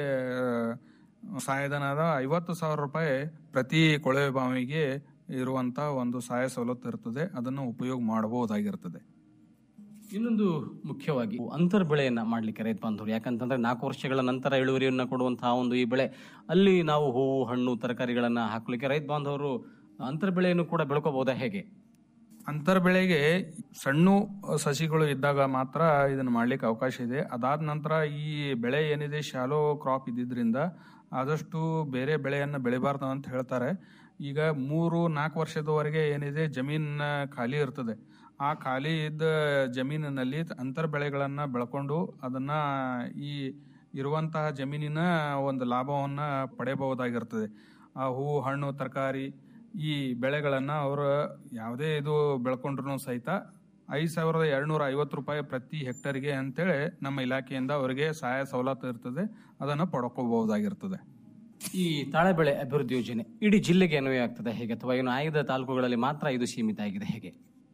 ಸಹಾಯಧನದ ಐವತ್ತು ಸಾವಿರ ರೂಪಾಯಿ ಪ್ರತಿ ಕೊಳವೆ ಬಾವಿಗೆ ಇರುವಂತ ಒಂದು ಸಹಾಯ ಸವಲತ್ತು ಇರ್ತದೆ ಅದನ್ನು ಉಪಯೋಗ ಮಾಡಬಹುದಾಗಿರ್ತದೆ ಇನ್ನೊಂದು ಮುಖ್ಯವಾಗಿ ಅಂತರ್ ಬೆಳೆಯನ್ನ ಮಾಡ್ಲಿಕ್ಕೆ ರೈತ ಬಾಂಧವರು ಯಾಕಂತಂದ್ರೆ ನಾಲ್ಕು ವರ್ಷಗಳ ನಂತರ ಇಳುವರಿಯನ್ನ ಕೊಡುವಂತಹ ಒಂದು ಈ ಬೆಳೆ ಅಲ್ಲಿ ನಾವು ಹೂವು ಹಣ್ಣು ತರಕಾರಿಗಳನ್ನ ಹಾಕ್ಲಿಕ್ಕೆ ರೈತ ಬಾಂಧವರು ಅಂತರ್ ಬೆಳೆಯನ್ನು ಕೂಡ ಬೆಳ್ಕೋಬಹುದಾ ಹೇಗೆ ಅಂತರ್ ಬೆಳೆಗೆ ಸಣ್ಣ ಸಸಿಗಳು ಇದ್ದಾಗ ಮಾತ್ರ ಇದನ್ನ ಮಾಡ್ಲಿಕ್ಕೆ ಅವಕಾಶ ಇದೆ ಅದಾದ ನಂತರ ಈ ಬೆಳೆ ಏನಿದೆ ಶಾಲೋ ಕ್ರಾಪ್ ಇದ್ದಿದ್ರಿಂದ ಆದಷ್ಟು ಬೇರೆ ಬೆಳೆಯನ್ನು ಬೆಳಿಬಾರ್ದು ಅಂತ ಹೇಳ್ತಾರೆ ಈಗ ಮೂರು ನಾಲ್ಕು ವರ್ಷದವರೆಗೆ ಏನಿದೆ ಜಮೀನ್ ಖಾಲಿ ಇರ್ತದೆ ಆ ಖಾಲಿ ಇದ್ದ ಜಮೀನಿನಲ್ಲಿ ಅಂತರ ಬೆಳೆಗಳನ್ನ ಬೆಳ್ಕೊಂಡು ಅದನ್ನ ಈ ಇರುವಂತಹ ಜಮೀನಿನ ಒಂದು ಲಾಭವನ್ನ ಪಡೆಯಬಹುದಾಗಿರ್ತದೆ ಆ ಹೂವು ಹಣ್ಣು ತರಕಾರಿ ಈ ಬೆಳೆಗಳನ್ನ ಅವರು ಯಾವುದೇ ಇದು ಬೆಳ್ಕೊಂಡ್ರು ಸಹಿತ ಐದು ಸಾವಿರದ ಎರಡ್ನೂರ ಐವತ್ತು ರೂಪಾಯಿ ಪ್ರತಿ ಹೆಕ್ಟರ್ಗೆ ಅಂತೇಳಿ ನಮ್ಮ ಇಲಾಖೆಯಿಂದ ಅವರಿಗೆ ಸಹಾಯ ಸವಲತ್ತು ಇರ್ತದೆ ಅದನ್ನು ಪಡ್ಕೋಬಹುದಾಗಿರ್ತದೆ ಈ ತಾಳೆ ಬೆಳೆ ಅಭಿವೃದ್ಧಿ ಯೋಜನೆ ಇಡೀ ಜಿಲ್ಲೆಗೆ ಅನ್ವಯ ಆಗ್ತದೆ ಹೇಗೆ ಅಥವಾ ಏನು ಆಯ್ದ ತಾಲೂಕುಗಳಲ್ಲಿ ಮಾತ್ರ ಇದು ಸೀಮಿತ ಆಗಿದೆ ಹೇಗೆ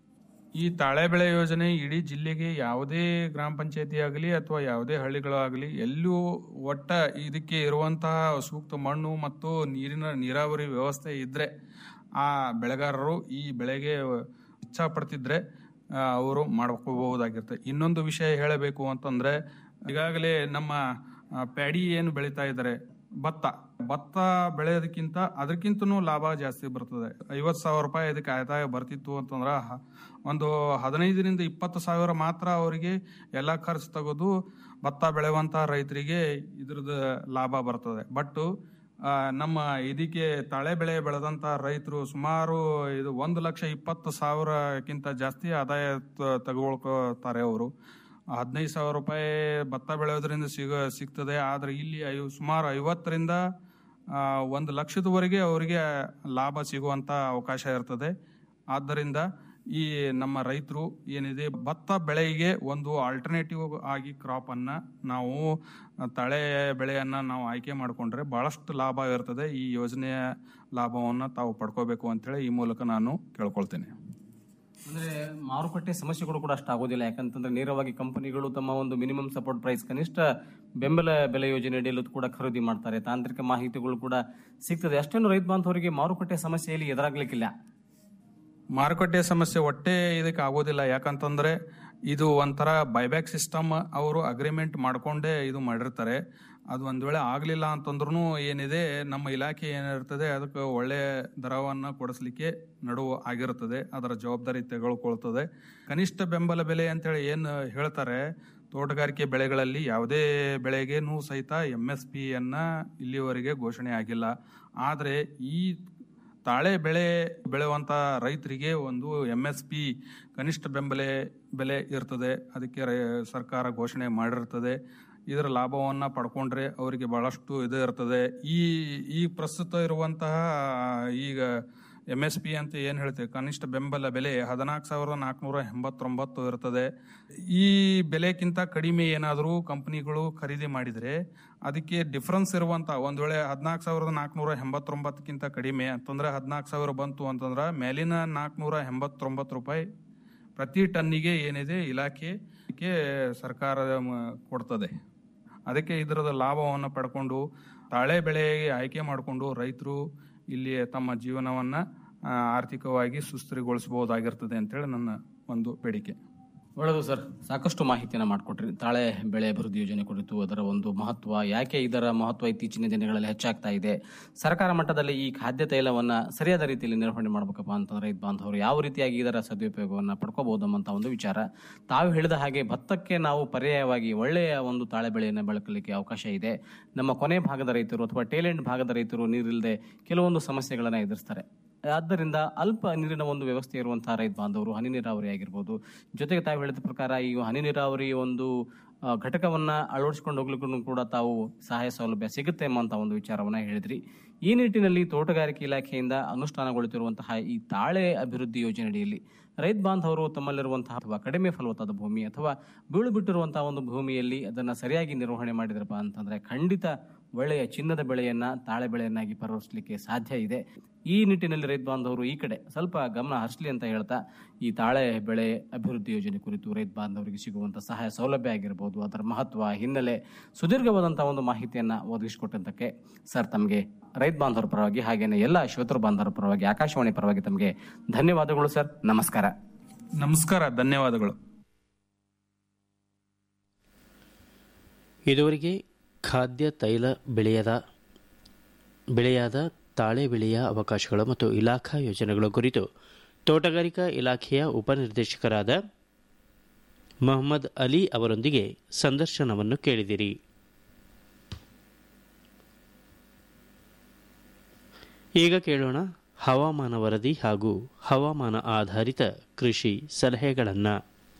ಈ ತಾಳೆ ಬೆಳೆ ಯೋಜನೆ ಇಡೀ ಜಿಲ್ಲೆಗೆ ಯಾವುದೇ ಗ್ರಾಮ ಪಂಚಾಯತಿ ಆಗಲಿ ಅಥವಾ ಯಾವುದೇ ಹಳ್ಳಿಗಳಾಗಲಿ ಎಲ್ಲೂ ಒಟ್ಟ ಇದಕ್ಕೆ ಇರುವಂತಹ ಸೂಕ್ತ ಮಣ್ಣು ಮತ್ತು ನೀರಿನ ನೀರಾವರಿ ವ್ಯವಸ್ಥೆ ಇದ್ರೆ ಆ ಬೆಳೆಗಾರರು ಈ ಬೆಳೆಗೆ ಇಚ್ಛಾ ಪಡ್ತಿದ್ರೆ ಆ, ಅವರು ಮಾಡ್ಕೋಬಹುದಾಗಿರ್ತದೆ ಇನ್ನೊಂದು ವಿಷಯ ಹೇಳಬೇಕು ಅಂತಂದ್ರೆ ಈಗಾಗಲೇ ನಮ್ಮ ಆ, ಪ್ಯಾಡಿ ಏನು ಬೆಳೀತಾ ಇದ್ದಾರೆ ಭತ್ತ ಭತ್ತ ಬೆಳೆಯೋದಕ್ಕಿಂತ ಅದಕ್ಕಿಂತನೂ ಲಾಭ ಜಾಸ್ತಿ ಬರ್ತದೆ ಐವತ್ತು ಸಾವಿರ ರೂಪಾಯಿ ಅದಕ್ಕೆ ಆದಾಯ ಬರ್ತಿತ್ತು ಅಂತಂದ್ರೆ ಹ- ಒಂದು ಹದಿನೈದರಿಂದ ಇಪ್ಪತ್ತು ಸಾವಿರ ಮಾತ್ರ ಅವರಿಗೆ ಎಲ್ಲ ಖರ್ಚು ತೆಗೆದು ಭತ್ತ ಬೆಳೆಯುವಂತ ರೈತರಿಗೆ ಇದ್ರದ್ದು ಲಾಭ ಬರ್ತದೆ ಬಟ್ ಆ, ನಮ್ಮ ಇದಕ್ಕೆ ತಾಳೆ ಬೆಳೆ ಬೆಳೆದಂತ ರೈತರು ಸುಮಾರು ಇದು ಒಂದು ಲಕ್ಷ ಇಪ್ಪತ್ತು ಸಾವಿರಕ್ಕಿಂತ ಜಾಸ್ತಿ ಆದಾಯ ತ- ತಗೊಳ್ಕೋತಾರೆ ಅವರು ಹದಿನೈದು ಸಾವಿರ ರೂಪಾಯಿ ಭತ್ತ ಬೆಳೆಯೋದ್ರಿಂದ ಸಿಗ ಸಿಗ್ತದೆ ಆದ್ರೆ ಇಲ್ಲಿ ಐ ಸುಮಾರು ಐವತ್ತರಿಂದ ಆ, ಒಂದು ಲಕ್ಷದವರೆಗೆ ಅವರಿಗೆ ಲಾಭ ಸಿಗುವಂತ ಅವಕಾಶ ಇರ್ತದೆ ಆದ್ದರಿಂದ ಈ ನಮ್ಮ ರೈತರು ಏನಿದೆ ಭತ್ತ ಬೆಳೆಗೆ ಒಂದು ಆಲ್ಟರ್ನೇಟಿವ್ ಆಗಿ ಕ್ರಾಪ್ ಅನ್ನ ನಾವು ತಳೆ ಬೆಳೆಯನ್ನ ನಾವು ಆಯ್ಕೆ ಮಾಡಿಕೊಂಡ್ರೆ ಬಹಳಷ್ಟು ಲಾಭ ಇರ್ತದೆ ಈ ಯೋಜನೆಯ ಲಾಭವನ್ನ ತಾವು ಪಡ್ಕೋಬೇಕು ಅಂತೇಳಿ ಈ ಮೂಲಕ ನಾನು ಕೇಳ್ಕೊಳ್ತೇನೆ ಅಂದ್ರೆ ಮಾರುಕಟ್ಟೆ ಸಮಸ್ಯೆಗಳು ಕೂಡ ಅಷ್ಟು ಆಗೋದಿಲ್ಲ ಯಾಕಂತಂದ್ರೆ ನೇರವಾಗಿ ಕಂಪನಿಗಳು ತಮ್ಮ ಒಂದು ಮಿನಿಮಮ್ ಸಪೋರ್ಟ್ ಪ್ರೈಸ್ ಕನಿಷ್ಠ ಬೆಂಬಲ ಬೆಲೆ ಯೋಜನೆ ಅಡಿಯಲ್ಲೂ ಕೂಡ ಖರೀದಿ ಮಾಡ್ತಾರೆ ತಾಂತ್ರಿಕ ಮಾಹಿತಿಗಳು ಕೂಡ ಸಿಗ್ತದೆ ಅಷ್ಟೇನು ರೈತ ಬಾಂಧವರಿಗೆ ಮಾರುಕಟ್ಟೆ ಸಮಸ್ಯೆಯಲ್ಲಿ ಎದುರಾಗ್ಲಿಕ್ಕಿಲ್ಲ ಮಾರುಕಟ್ಟೆ ಸಮಸ್ಯೆ ಒಟ್ಟೆ ಇದಕ್ಕೆ ಆಗೋದಿಲ್ಲ ಯಾಕಂತಂದ್ರೆ ಇದು ಒಂಥರ ಬೈಬ್ಯಾಕ್ ಸಿಸ್ಟಮ್ ಅವರು ಅಗ್ರಿಮೆಂಟ್ ಮಾಡ್ಕೊಂಡೇ ಇದು ಮಾಡಿರ್ತಾರೆ ಅದು ಒಂದ್ ವೇಳೆ ಆಗ್ಲಿಲ್ಲ ಅಂತಂದ್ರೂ ಏನಿದೆ ನಮ್ಮ ಇಲಾಖೆ ಏನಿರ್ತದೆ ಅದಕ್ಕೆ ಒಳ್ಳೆ ದರವನ್ನ ಕೊಡಿಸ್ಲಿಕ್ಕೆ ನಡುವು ಆಗಿರುತ್ತದೆ ಅದರ ಜವಾಬ್ದಾರಿ ತೆಗೆದುಕೊಳ್ತದೆ ಕನಿಷ್ಠ ಬೆಂಬಲ ಬೆಲೆ ಅಂತೇಳಿ ಏನು ಹೇಳ್ತಾರೆ ತೋಟಗಾರಿಕೆ ಬೆಳೆಗಳಲ್ಲಿ ಯಾವುದೇ ಬೆಳೆಗೇನೂ ಸಹಿತ ಎಂ ಎಸ್ ಪಿಯನ್ನ ಇಲ್ಲಿವರೆಗೆ ಘೋಷಣೆ ಆಗಿಲ್ಲ ಆದರೆ ಈ ತಾಳೆ ಬೆಳೆ ಬೆಳೆಯುವಂತ ರೈತರಿಗೆ ಒಂದು ಎಂ ಎಸ್ ಪಿ ಕನಿಷ್ಠ ಬೆಂಬಲೆ ಬೆಲೆ ಇರ್ತದೆ ಅದಕ್ಕೆ ರೈ- ಸರ್ಕಾರ ಘೋಷಣೆ ಮಾಡಿರ್ತದೆ ಇದರ ಲಾಭವನ್ನ ಪಡ್ಕೊಂಡ್ರೆ ಅವರಿಗೆ ಬಹಳಷ್ಟು ಇದು ಇರ್ತದೆ ಈ ಈ ಪ್ರಸ್ತುತ ಇರುವಂತಹ ಈಗ ಎಂ ಎಸ್ ಪಿ ಅಂತ ಏನ್ ಹೇಳ್ತೇವೆ ಕನಿಷ್ಠ ಬೆಂಬಲ ಬೆಲೆ ಹದಿನಾಲ್ಕು ಸಾವಿರದ ನಾಲ್ಕುನೂರ ಎಂಬತ್ತೊಂಬತ್ತು ಇರ್ತದೆ ಈ ಬೆಲೆಕ್ಕಿಂತ ಕಡಿಮೆ ಏನಾದರೂ ಕಂಪನಿಗಳು ಖರೀದಿ ಮಾಡಿದ್ರೆ ಅದಕ್ಕೆ ಡಿಫ್ರೆನ್ಸ್ ಇರುವಂತ ಒಂದ್ ವೇಳೆ ಹದಿನಾಲ್ಕು ಸಾವಿರದ ನಾಲ್ಕುನೂರ ಎಂಬತ್ತೊಂಬತ್ತಕ್ಕಿಂತ ಕಡಿಮೆ ಅಂತಂದ್ರೆ ಹದಿನಾಲ್ಕು ಸಾವಿರ ಬಂತು ಅಂತಂದ್ರೆ ಮೇಲಿನ ನಾಲ್ಕುನೂರ ಎಂಬತ್ತೊಂಬತ್ತು ರೂಪಾಯಿ ಪ್ರತಿ ಟನ್ನಿಗೆ ಏನಿದೆ ಇಲಾಖೆಗೆ ಸರ್ಕಾರ ಮ- ಕೊಡ್ತದೆ ಅದಕ್ಕೆ ಇದರದ ಲಾಭವನ್ನು ಪಡ್ಕೊಂಡು ತಾಳೆ ಬೆಳೆಗೆ ಆಯ್ಕೆ ಮಾಡಿಕೊಂಡು ರೈತರು ಇಲ್ಲಿ ತಮ್ಮ ಜೀವನವನ್ನ ಆ, ಆರ್ಥಿಕವಾಗಿ ಸುಸ್ಥಿರಗೊಳಿಸಬಹುದಾಗಿರ್ತದೆ ಅಂತೇಳಿ ನನ್ನ ಒಂದು ಬೇಡಿಕೆ ಒಳ್ಳೆಯದು ಸರ್ ಸಾಕಷ್ಟು ಮಾಹಿತಿಯನ್ನು ಮಾಡಿಕೊಟ್ರಿ ತಾಳೆ ಬೆಳೆ ಅಭಿವೃದ್ಧಿ ಯೋಜನೆ ಕುರಿತು ಅದರ ಒಂದು ಮಹತ್ವ ಯಾಕೆ ಇದರ ಮಹತ್ವ ಇತ್ತೀಚಿನ ದಿನಗಳಲ್ಲಿ ಹೆಚ್ಚಾಗ್ತಾ ಇದೆ ಸರ್ಕಾರ ಮಟ್ಟದಲ್ಲಿ ಈ ಖಾದ್ಯ ತೈಲವನ್ನ ಸರಿಯಾದ ರೀತಿಯಲ್ಲಿ ನಿರ್ವಹಣೆ ಮಾಡಬೇಕಪ್ಪ ಅಂತಂದ್ರೆ ರೈತ ಬಾಂಧವರು ಯಾವ ರೀತಿಯಾಗಿ ಇದರ ಸದುಪಯೋಗವನ್ನು ಪಡ್ಕೋಬಹುದು ಅಂತ ಒಂದು ವಿಚಾರ ತಾವು ಹೇಳಿದ ಹಾಗೆ ಭತ್ತಕ್ಕೆ ನಾವು ಪರ್ಯಾಯವಾಗಿ ಒಳ್ಳೆಯ ಒಂದು ತಾಳೆ ಬೆಳೆಯನ್ನು ಬೆಳಕಲಿಕ್ಕೆ ಅವಕಾಶ ಇದೆ ನಮ್ಮ ಕೊನೆ ಭಾಗದ ರೈತರು ಅಥವಾ ಟೇಲೆಂಟ್ ಭಾಗದ ರೈತರು ನೀರಿಲ್ಲದೆ ಕೆಲವೊಂದು ಸಮಸ್ಯೆಗಳನ್ನು ಎದುರಿಸ್ತಾರೆ ಆದ್ದರಿಂದ ಅಲ್ಪ ನೀರಿನ ಒಂದು ವ್ಯವಸ್ಥೆ ಇರುವಂತಹ ರೈತ ಬಾಂಧವರು ಹನಿ ನೀರಾವರಿ ಆಗಿರ್ಬೋದು ಜೊತೆಗೆ ತಾವು ಹೇಳಿದ ಪ್ರಕಾರ ಈ ಹನಿ ನೀರಾವರಿ ಒಂದು ಆ, ಘಟಕವನ್ನ ಅಳವಡಿಸಿಕೊಂಡು ಹೋಗ್ಲಿಕ್ಕೂ ಕೂಡ ತಾವು ಸಹಾಯ ಸೌಲಭ್ಯ ಸಿಗುತ್ತೆ ಎಂಬಂತ ಒಂದು ವಿಚಾರವನ್ನ ಹೇಳಿದ್ರಿ ಈ ನಿಟ್ಟಿನಲ್ಲಿ ತೋಟಗಾರಿಕೆ ಇಲಾಖೆಯಿಂದ ಅನುಷ್ಠಾನಗೊಳ್ಳುತ್ತಿರುವಂತಹ ಈ ತಾಳೆ ಅಭಿವೃದ್ಧಿ ಯೋಜನೆ ಅಡಿಯಲ್ಲಿ ರೈತ ಬಾಂಧವರು ತಮ್ಮಲ್ಲಿರುವಂತಹ ಅಥವಾ ಕಡಿಮೆ ಫಲವತ್ತಾದ ಭೂಮಿ ಅಥವಾ ಬೀಳು ಬಿಟ್ಟಿರುವಂತಹ ಒಂದು ಭೂಮಿಯಲ್ಲಿ ಅದನ್ನ ಸರಿಯಾಗಿ ನಿರ್ವಹಣೆ ಮಾಡಿದ್ರಪ್ಪ ಅಂತಂದ್ರೆ ಖಂಡಿತ ಒಳ್ಳೆಯ ಚಿನ್ನದ ಬೆಳೆಯನ್ನ ತಾಳೆ ಬೆಳೆಯನ್ನಾಗಿ ಪರಿವರ್ತಿಸಲಿಕ್ಕೆ ಸಾಧ್ಯ ಇದೆ ಈ ನಿಟ್ಟಿನಲ್ಲಿ ರೈತ ಬಾಂಧವರು ಈ ಕಡೆ ಸ್ವಲ್ಪ ಗಮನ ಹರಿಸಲಿ ಅಂತ ಹೇಳ್ತಾ ಈ ತಾಳೆ ಬೆಳೆ ಅಭಿವೃದ್ಧಿ ಯೋಜನೆ ಕುರಿತು ರೈತ ಬಾಂಧವರಿಗೆ ಸಿಗುವಂತ ಸಹಾಯ ಸೌಲಭ್ಯ ಆಗಿರ್ಬೋದು ಅದರ ಮಹತ್ವ ಹಿನ್ನೆಲೆ ಸುದೀರ್ಘವಾದಂತಹ ಒಂದು ಮಾಹಿತಿಯನ್ನ ಒದಗಿಸಿಕೊಟ್ಟಂತಕ್ಕೆ ಸರ್ ತಮಗೆ ರೈತ ಬಾಂಧವರ ಪರವಾಗಿ ಹಾಗೇನೆ ಎಲ್ಲ ಶ್ರೋತೃ ಬಾಂಧವರ ಪರವಾಗಿ ಆಕಾಶವಾಣಿ ಪರವಾಗಿ ತಮಗೆ ಧನ್ಯವಾದಗಳು ಸರ್ ನಮಸ್ಕಾರ ನಮಸ್ಕಾರ ಧನ್ಯವಾದಗಳು ಇದುವರೆಗೆ ಖಾದ್ಯ ತೈಲ ಬೆಳೆಯದ ಬೆಳೆಯಾದ ತಾಳೆ ಬೆಳೆಯ ಅವಕಾಶಗಳು ಮತ್ತು ಇಲಾಖಾ ಯೋಜನೆಗಳ ಕುರಿತು ತೋಟಗಾರಿಕಾ ಇಲಾಖೆಯ ಉಪನಿರ್ದೇಶಕರಾದ ಮೊಹಮ್ಮದ್ ಅಲಿ ಅವರೊಂದಿಗೆ ಸಂದರ್ಶನವನ್ನು ಕೇಳಿದಿರಿ ಈಗ ಕೇಳೋಣ ಹವಾಮಾನ ವರದಿ ಹಾಗೂ ಹವಾಮಾನ ಆಧಾರಿತ ಕೃಷಿ ಸಲಹೆಗಳನ್ನು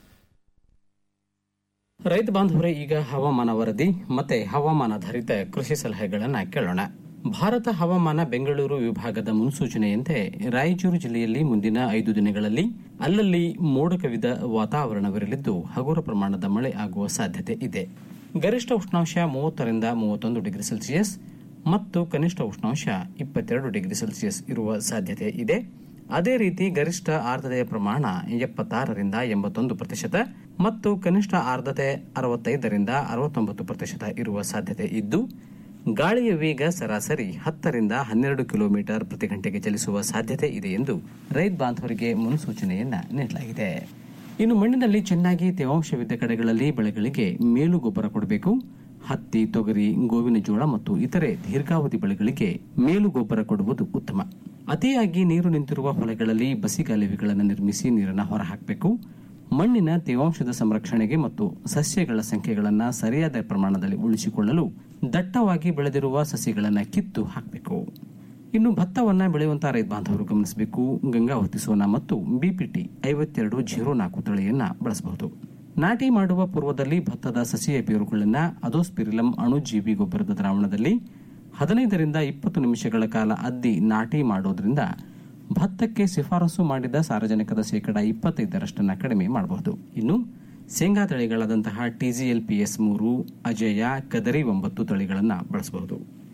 ರೈತ ಬಾಂಧವರೇ ಈಗ ಹವಾಮಾನ ವರದಿ ಮತ್ತೆ ಹವಾಮಾನಾಧಾರಿತ ಕೃಷಿ ಸಲಹೆಗಳನ್ನು ಕೇಳೋಣ ಭಾರತ ಹವಾಮಾನ ಬೆಂಗಳೂರು ವಿಭಾಗದ ಮುನ್ಸೂಚನೆಯಂತೆ ರಾಯಚೂರು ಜಿಲ್ಲೆಯಲ್ಲಿ ಮುಂದಿನ ಐದು ದಿನಗಳಲ್ಲಿ ಅಲ್ಲಲ್ಲಿ ಮೋಡ ಕವಿದ ವಾತಾವರಣವಿರಲಿದ್ದು ಹಗುರ ಪ್ರಮಾಣದ ಮಳೆ ಆಗುವ ಸಾಧ್ಯತೆ ಇದೆ ಗರಿಷ್ಠ ಉಷ್ಣಾಂಶ ಮೂವತ್ತರಿಂದ ಮೂವತ್ತೊಂದು ಡಿಗ್ರಿ ಸೆಲ್ಸಿಯಸ್ ಮತ್ತು ಕನಿಷ್ಠ ಉಷ್ಣಾಂಶ ಇಪ್ಪತ್ತೆರಡು ಡಿಗ್ರಿ ಸೆಲ್ಸಿಯಸ್ ಇರುವ ಸಾಧ್ಯತೆ ಇದೆ ಅದೇ ರೀತಿ ಗರಿಷ್ಠ ಆರ್ದ್ರತೆಯ ಪ್ರಮಾಣ ಎಪ್ಪತ್ತಾರರಿಂದ ಎಂಬತ್ತೊಂದು ಪ್ರತಿಶತ ಮತ್ತು ಕನಿಷ್ಠ ಆರ್ದ್ರತೆ ಅರವತ್ತೈದರಿಂದ ಅರವತ್ತೊಂಬತ್ತು ಪ್ರತಿಶತ ಇರುವ ಸಾಧ್ಯತೆ ಇದ್ದು ಗಾಳಿಯ ವೇಗ ಸರಾಸರಿ ಹತ್ತರಿಂದ ಹನ್ನೆರಡು ಕಿಲೋಮೀಟರ್ ಪ್ರತಿ ಗಂಟೆಗೆ ಚಲಿಸುವ ಸಾಧ್ಯತೆ ಇದೆ ಎಂದು ರೈತ ಬಾಂಧವರಿಗೆ ಮುನ್ಸೂಚನೆಯನ್ನ ನೀಡಲಾಗಿದೆ ಇನ್ನು ಮಣ್ಣಿನಲ್ಲಿ ಚೆನ್ನಾಗಿ ತೇವಾಂಶವಿದ್ದ ಕಡೆಗಳಲ್ಲಿ ಬೆಳೆಗಳಿಗೆ ಮೇಲು ಗೊಬ್ಬರ ಕೊಡಬೇಕು ಹತ್ತಿ ತೊಗರಿ ಗೋವಿನ ಜೋಳ ಮತ್ತು ಇತರೆ ದೀರ್ಘಾವಧಿ ಬೆಳೆಗಳಿಗೆ ಮೇಲು ಗೊಬ್ಬರ ಕೊಡುವುದು ಉತ್ತಮ ಅತಿಯಾಗಿ ನೀರು ನಿಂತಿರುವ ಹೊಲಗಳಲ್ಲಿ ಬಸಿಗಾಲುವೆಗಳನ್ನು ನಿರ್ಮಿಸಿ ನೀರನ್ನು ಹೊರಹಾಕಬೇಕು ಮಣ್ಣಿನ ತೇವಾಂಶದ ಸಂರಕ್ಷಣೆಗೆ ಮತ್ತು ಸಸ್ಯಗಳ ಸಂಖ್ಯೆಗಳನ್ನು ಸರಿಯಾದ ಪ್ರಮಾಣದಲ್ಲಿ ಉಳಿಸಿಕೊಳ್ಳಲು ದಟ್ಟವಾಗಿ ಬೆಳೆದಿರುವ ಸಸಿಗಳನ್ನು ಕಿತ್ತು ಹಾಕಬೇಕು ಇನ್ನು ಭತ್ತವನ್ನ ಬೆಳೆಯುವಂತಹ ರೈತ ಬಾಂಧವರು ಗಮನಿಸಬೇಕು ಗಂಗಾವತಿ ಸೋನಾ ಮತ್ತು ಬಿಪಿಟಿ ಐವತ್ತೆರಡು ಜೀರೋ ನಾಲ್ಕು ತಳಿಯನ್ನ ಬಳಸಬಹುದು ನಾಟಿ ಮಾಡುವ ಪೂರ್ವದಲ್ಲಿ ಭತ್ತದ ಸಸಿಯ ಬೇರುಗಳನ್ನ ಅದೋಸ್ಪಿರಿಲಂ ಅಣುಜೀವಿ ಗೊಬ್ಬರದ ದ್ರಾವಣದಲ್ಲಿ ಹದಿನೈದರಿಂದ ಇಪ್ಪತ್ತು ನಿಮಿಷಗಳ ಕಾಲ ಅದ್ದಿ ನಾಟಿ ಮಾಡೋದ್ರಿಂದ ಭತ್ತಕ್ಕೆ ಶಿಫಾರಸು ಮಾಡಿದ ಸಾರಜನಕದ ಶೇಕಡ ಇಪ್ಪತ್ತೈದರಷ್ಟನ್ನ ಕಡಿಮೆ ಮಾಡಬಹುದು ಇನ್ನು ಶೇಂಗಾ ತಳಿಗಳಾದಂತಹ ಟಿಜಿಎಲ್ ಪಿಎಸ್ ಮೂರು ಅಜಯ ಕದರಿ ಒಂಬತ್ತು ತಳಿಗಳನ್ನು ಬಳಸಬಹುದು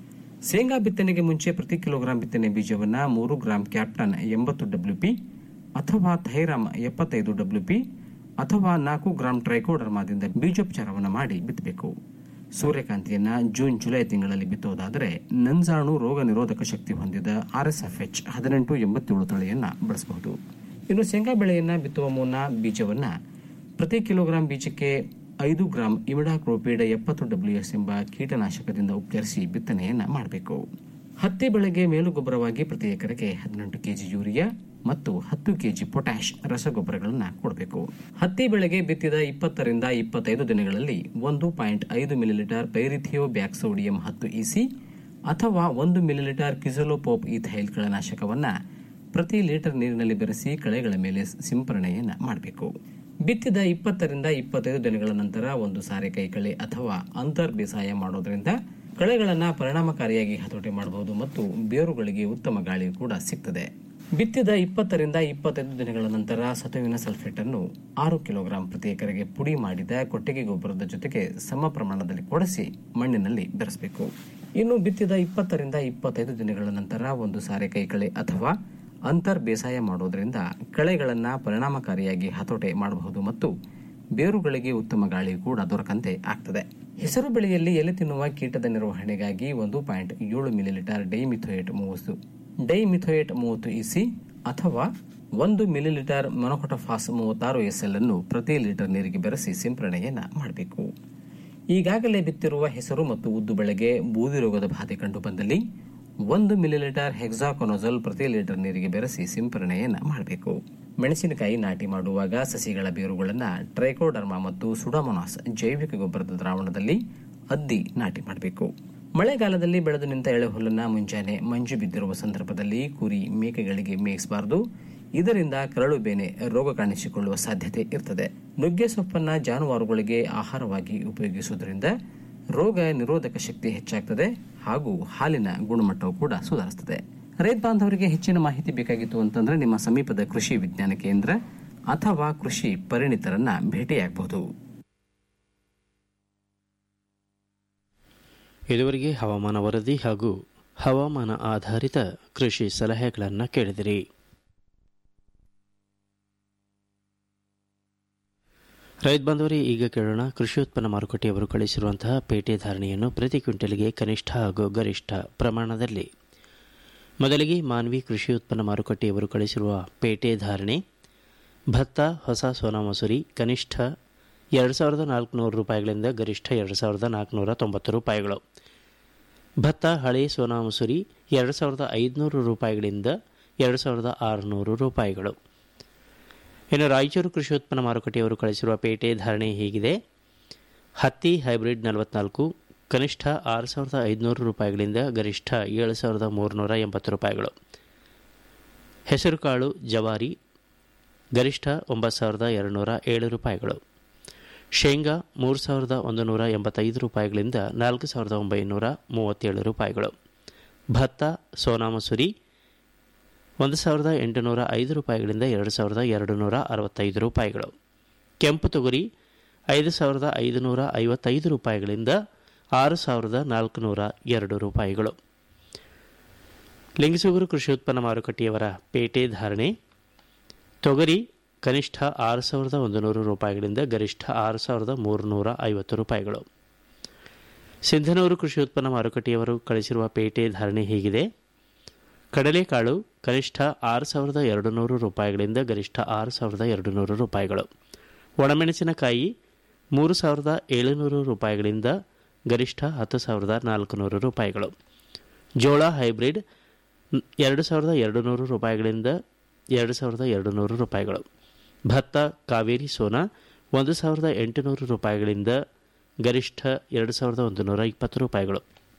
ಶೇಂಗಾ ಬಿತ್ತನೆಗೆ ಮುಂಚೆ ಪ್ರತಿ ಕಿಲೋಗ್ರಾಂ ಬಿತ್ತನೆ ಬೀಜವನ್ನ ಮೂರು ಗ್ರಾಂ ಕ್ಯಾಪ್ಟನ್ ಎಂಬತ್ತು ಡಬ್ಲ್ಯೂಪಿ ಅಥವಾ ಥೈರಾಮ್ ಎಪ್ಪತ್ತೈದು ಡಬ್ಲ್ಯೂಪಿ ಅಥವಾ ನಾಲ್ಕು ಗ್ರಾಂ ಟ್ರೈಕೋಡರ್ಮಾದಿಂದ ಬೀಜೋಪಚಾರವನ್ನು ಮಾಡಿ ಬಿತ್ತಬೇಕು ಸೂರ್ಯಕಾಂತಿಯನ್ನ ಜೂನ್ ಜುಲೈ ತಿಂಗಳಲ್ಲಿ ಬಿತ್ತುವುದಾದರೆ ನಂಜಾಣು ರೋಗ ನಿರೋಧಕ ಶಕ್ತಿ ಹೊಂದಿದ ಆರ್ಎಸ್ಎಫ್ಎಚ್ ಹದಿನೆಂಟು ಎಂಬತ್ತೇಳು ತಳಿಯನ್ನ ಬಳಸಬಹುದು ಇನ್ನು ಶೇಂಗಾ ಬೆಳೆಯನ್ನ ಬಿತ್ತುವ ಮುನ್ನ ಬೀಜವನ್ನ ಪ್ರತಿ ಕಿಲೋಗ್ರಾಂ ಬೀಜಕ್ಕೆ ಐದು ಗ್ರಾಂ ಇಮಿಡಾಕ್ರೋಪೀಡ್ ಎಪ್ಪತ್ತು ಡಬ್ಲ್ಯೂಎಸ್ ಎಂಬ ಕೀಟನಾಶಕದಿಂದ ಉಪಚರಿಸಿ ಬಿತ್ತನೆಯನ್ನ ಮಾಡಬೇಕು ಹತ್ತಿ ಬೆಳೆಗೆ ಮೇಲುಗೊಬ್ಬರವಾಗಿ ಪ್ರತಿ ಎಕರೆಗೆ ಹದಿನೆಂಟು ಕೆಜಿ ಯೂರಿಯಾ ಮತ್ತು ಹತ್ತು ಕೆಜಿ ಪೊಟ್ಯಾಶ್ ರಸಗೊಬ್ಬರಗಳನ್ನು ಕೊಡಬೇಕು ಹತ್ತಿ ಬೆಳೆಗೆ ಬಿತ್ತಿದ ಇಪ್ಪತ್ತರಿಂದ ಇಪ್ಪತ್ತೈದು ದಿನಗಳಲ್ಲಿ ಒಂದು ಪಾಯಿಂಟ್ ಐದು ಮಿಲಿಲೀಟರ್ ಪೈರಿಥಿಯೋ ಬ್ಯಾಕ್ಸೋಡಿಯಂ ಹತ್ತು ಇಸಿ ಅಥವಾ ಒಂದು ಮಿಲಿಲೀಟರ್ ಕಿಸಲೋಪೋಪ್ ಈಥೈಲ್ ಕಳೆನಾಶಕವನ್ನ ಪ್ರತಿ ಲೀಟರ್ ನೀರಿನಲ್ಲಿ ಬೆರೆಸಿ ಕಳೆಗಳ ಮೇಲೆ ಸಿಂಪರಣೆಯನ್ನ ಮಾಡಬೇಕು ಬಿತ್ತಿದ ಇಪ್ಪತ್ತರಿಂದ ಇಪ್ಪತ್ತೈದು ದಿನಗಳ ನಂತರ ಒಂದು ಸಾರೆ ಕೈಕಳೆ ಅಥವಾ ಅಂತರ್ ಬೇಸಾಯ ಮಾಡೋದ್ರಿಂದ ಕಳೆಗಳನ್ನ ಪರಿಣಾಮಕಾರಿಯಾಗಿ ಹತೋಟಿ ಮಾಡಬಹುದು ಮತ್ತು ಬೇರುಗಳಿಗೆ ಉತ್ತಮ ಗಾಳಿ ಕೂಡ ಸಿಗ್ತದೆ ಬಿತ್ತಿದ ಇಪ್ಪತ್ತರಿಂದ ಇಪ್ಪತ್ತೈದು ದಿನಗಳ ನಂತರ ಸತುವಿನ ಸಲ್ಫೇಟ್ ಅನ್ನು ಆರು ಕಿಲೋಗ್ರಾಂ ಪ್ರತಿ ಎಕರೆಗೆ ಪುಡಿ ಮಾಡಿದ ಕೊಟ್ಟಿಗೆ ಗೊಬ್ಬರದ ಜೊತೆಗೆ ಸಮ ಪ್ರಮಾಣದಲ್ಲಿ ಕೊಡಿಸಿ ಮಣ್ಣಿನಲ್ಲಿ ಬೆರೆಸಬೇಕು ಇನ್ನು ಬಿತ್ತಿದ ಇಪ್ಪತ್ತರಿಂದ ಇಪ್ಪತ್ತೈದು ದಿನಗಳ ನಂತರ ಒಂದು ಸಾರೆ ಕೈಕಳೆ ಅಥವಾ ಅಂತರ್ ಬೇಸಾಯ ಮಾಡೋದ್ರಿಂದ ಕಳೆಗಳನ್ನ ಪರಿಣಾಮಕಾರಿಯಾಗಿ ಹತೋಟಿ ಮಾಡಬಹುದು ಮತ್ತು ಬೇರುಗಳಿಗೆ ಉತ್ತಮ ಗಾಳಿ ಕೂಡ ದೊರಕಂತೆ ಆಗ್ತದೆ ಹೆಸರು ಬೆಳೆಯಲ್ಲಿ ಎಲೆ ತಿನ್ನುವ ಕೀಟದ ನಿರ್ವಹಣೆಗಾಗಿ ಒಂದು ಪಾಯಿಂಟ್ ಏಳು ಮಿಲಿಲೀಟರ್ ಡೈಮಿಥೋಯೇಟ್ ಮೂವತ್ತು ಡೈಮಿಥೋಯೇಟ್ ಮೂವತ್ತು ಇಸಿ ಅಥವಾ ಒಂದು ಮಿಲಿಲೀಟರ್ ಮೊನೊಕೊಟಫಾಸ್ ಮೂವತ್ತಾರು ಎಸ್ಎಲ್ ಅನ್ನು ಪ್ರತಿ ಲೀಟರ್ ನೀರಿಗೆ ಬೆರೆಸಿ ಸಿಂಪರಣೆಯನ್ನ ಮಾಡಬೇಕು ಈಗಾಗಲೇ ಬಿತ್ತಿರುವ ಹೆಸರು ಮತ್ತು ಉದ್ದು ಬೆಳೆಗೆ ಬೂದಿ ರೋಗದ ಬಾಧೆ ಕಂಡು ಬಂದಲ್ಲಿ ಒಂದು ಮಿಲಿಲೀಟರ್ ಹೆಕ್ಸಾಕೊನೋಜಲ್ ಪ್ರತಿ ಲೀಟರ್ ನೀರಿಗೆ ಬೆರೆಸಿ ಸಿಂಪರಣೆಯನ್ನ ಮಾಡಬೇಕು ಮೆಣಸಿನಕಾಯಿ ನಾಟಿ ಮಾಡುವಾಗ ಸಸಿಗಳ ಬೇರುಗಳನ್ನು ಟ್ರೈಕೋಡರ್ಮಾ ಮತ್ತು ಸುಡಾಮೊನಾಸ್ ಜೈವಿಕ ಗೊಬ್ಬರದ ದ್ರಾವಣದಲ್ಲಿ ಅದ್ದಿ ನಾಟಿ ಮಾಡಬೇಕು ಮಳೆಗಾಲದಲ್ಲಿ ಬೆಳೆದು ನಿಂತ ಎಳೆಹುಲ್ಲನ್ನ ಮುಂಜಾನೆ ಮಂಜು ಬಿದ್ದಿರುವ ಸಂದರ್ಭದಲ್ಲಿ ಕುರಿ ಮೇಕೆಗಳಿಗೆ ಮೇಯಿಸಬಾರದು ಇದರಿಂದ ಕರಳು ಬೇನೆ ರೋಗ ಕಾಣಿಸಿಕೊಳ್ಳುವ ಸಾಧ್ಯತೆ ಇರ್ತದೆ ನುಗ್ಗೆ ಸೊಪ್ಪನ್ನ ಜಾನುವಾರುಗಳಿಗೆ ಆಹಾರವಾಗಿ ಉಪಯೋಗಿಸುವುದರಿಂದ ರೋಗ ನಿರೋಧಕ ಶಕ್ತಿ ಹೆಚ್ಚಾಗ್ತದೆ ಹಾಗೂ ಹಾಲಿನ ಗುಣಮಟ್ಟವು ಕೂಡ ಸುಧಾರಿಸುತ್ತದೆ ರೈತ ಬಾಂಧವರಿಗೆ ಹೆಚ್ಚಿನ ಮಾಹಿತಿ ಬೇಕಾಗಿತ್ತು ಅಂತಂದ್ರೆ ನಿಮ್ಮ ಸಮೀಪದ ಕೃಷಿ ವಿಜ್ಞಾನ ಕೇಂದ್ರ ಅಥವಾ ಕೃಷಿ ಪರಿಣಿತರನ್ನ ಭೇಟಿಯಾಗಬಹುದು ಇದುವರೆಗೆ ಹವಾಮಾನ ವರದಿ ಹಾಗೂ ಹವಾಮಾನ ಆಧಾರಿತ ಕೃಷಿ ಸಲಹೆಗಳನ್ನು ಕೇಳಿದಿರಿ ರೈತ ಬಾಂಧವರೇ ಈಗ ಕೇಳೋಣ ಕೃಷಿ ಉತ್ಪನ್ನ ಮಾರುಕಟ್ಟೆಯವರು ಕಳಿಸಿರುವಂತಹ ಪೇಟೆ ಧಾರಣೆಯನ್ನು ಪ್ರತಿ ಕ್ವಿಂಟಲ್ಗೆ ಕನಿಷ್ಠ ಹಾಗೂ ಗರಿಷ್ಠ ಪ್ರಮಾಣದಲ್ಲಿ ಮೊದಲಿಗೆ ಮಾನ್ವಿ ಕೃಷಿ ಉತ್ಪನ್ನ ಮಾರುಕಟ್ಟೆಯವರು ಕಳಿಸಿರುವ ಪೇಟೆ ಧಾರಣೆ ಭತ್ತ ಹೊಸ ಸೋನಾ ಮಸೂರಿ ಕನಿಷ್ಠ ಎರಡು ಸಾವಿರದ ನಾಲ್ಕುನೂರು ರೂಪಾಯಿಗಳಿಂದ ಗರಿಷ್ಠ ಎರಡು ಸಾವಿರದ ನಾಲ್ಕುನೂರ ತೊಂಬತ್ತು ರೂಪಾಯಿಗಳು ಭತ್ತ ಹಳೆ ಸೋನಾ ಮಸೂರಿ ಎರಡು ಸಾವಿರದ ಐದುನೂರು ರೂಪಾಯಿಗಳಿಂದ ಎರಡು ಸಾವಿರದ ಆರುನೂರು ರೂಪಾಯಿಗಳು ಇನ್ನು ರಾಯಚೂರು ಕೃಷಿ ಉತ್ಪನ್ನ ಮಾರುಕಟ್ಟೆಯವರು ಕಳಿಸಿರುವ ಪೇಟೆ ಧಾರಣೆ ಹೀಗಿದೆ ಹತ್ತಿ ಹೈಬ್ರಿಡ್ ನಲವತ್ನಾಲ್ಕು ಕನಿಷ್ಠ ಆರು ಸಾವಿರದ ಐದುನೂರು ರೂಪಾಯಿಗಳಿಂದ ಗರಿಷ್ಠ ಏಳು ಸಾವಿರದ ಮೂರುನೂರ ಎಂಬತ್ತು ರೂಪಾಯಿಗಳು ಹೆಸರುಕಾಳು ಜವಾರಿ ಗರಿಷ್ಠ ಒಂಬತ್ತು ಸಾವಿರದ ಎರಡುನೂರ ಏಳು ರೂಪಾಯಿಗಳು ಶೇಂಗಾ ಮೂರು ಸಾವಿರದ ಒಂದು ನೂರ ಎಂಬತ್ತೈದು ರೂಪಾಯಿಗಳಿಂದ ನಾಲ್ಕು ಸಾವಿರದ ಒಂಬೈನೂರ ಮೂವತ್ತೇಳು ರೂಪಾಯಿಗಳು ಭತ್ತ ಸೋನಾ ಮಸೂರಿ ಒಂದು ಸಾವಿರದ ಎಂಟುನೂರ ಐದು ರೂಪಾಯಿಗಳಿಂದ ಎರಡು ಸಾವಿರದ ಎರಡು ನೂರ ಅರವತ್ತೈದು ರೂಪಾಯಿಗಳು ಕೆಂಪು ತೊಗರಿ ಐದು ಸಾವಿರದ ಐದುನೂರ ಐವತ್ತೈದು ರೂಪಾಯಿಗಳಿಂದ ಆರು ಸಾವಿರದ ನಾಲ್ಕುನೂರ ಎರಡು ರೂಪಾಯಿಗಳು ಲಿಂಗಸೂಗೂರು ಕೃಷಿ ಉತ್ಪನ್ನ ಮಾರುಕಟ್ಟೆಯವರ ಪೇಟೆ ಧಾರಣೆ ತೊಗರಿ ಕನಿಷ್ಠ ಆರು ಸಾವಿರದ ಒಂದು ನೂರು ರೂಪಾಯಿಗಳಿಂದ ಗರಿಷ್ಠ ಆರು ಸಾವಿರದ ಮೂರುನೂರ ಐವತ್ತು ರೂಪಾಯಿಗಳು ಸಿಂಧನೂರು ಕೃಷಿ ಉತ್ಪನ್ನ ಮಾರುಕಟ್ಟೆಯವರು ಕಳಿಸಿರುವ ಪೇಟೆ ಧಾರಣೆ ಹೀಗಿದೆ ಕಡಲೆಕಾಳು ಕನಿಷ್ಠ ಆರು ಸಾವಿರದ ಎರಡು ನೂರು ರೂಪಾಯಿಗಳಿಂದ ಗರಿಷ್ಠ ಆರು ಸಾವಿರದ ಎರಡು ನೂರು ರೂಪಾಯಿಗಳು ಒಣಮೆಣಸಿನಕಾಯಿ ಮೂರು ಸಾವಿರದ ಏಳುನೂರು ರೂಪಾಯಿಗಳಿಂದ ಗರಿಷ್ಠ ಹತ್ತು ಸಾವಿರದ ನಾಲ್ಕುನೂರು ರೂಪಾಯಿಗಳು ಜೋಳ ಹೈಬ್ರಿಡ್ ಎರಡು ಸಾವಿರದ ಎರಡು ನೂರು ರೂಪಾಯಿಗಳಿಂದ ಎರಡು ಸಾವಿರದ ಎರಡು ನೂರು ರೂಪಾಯಿಗಳು ಭತ್ತ ಕಾವೇರಿ ಸೋನಾ ಒಂದು ಸಾವಿರದ ಎಂಟುನೂರು ರೂಪಾಯಿಗಳಿಂದ ಗರಿಷ್ಠ ಎರಡು ಸಾವಿರದ ಒಂದು ನೂರ ಇಪ್ಪತ್ತು ರೂಪಾಯಿಗಳು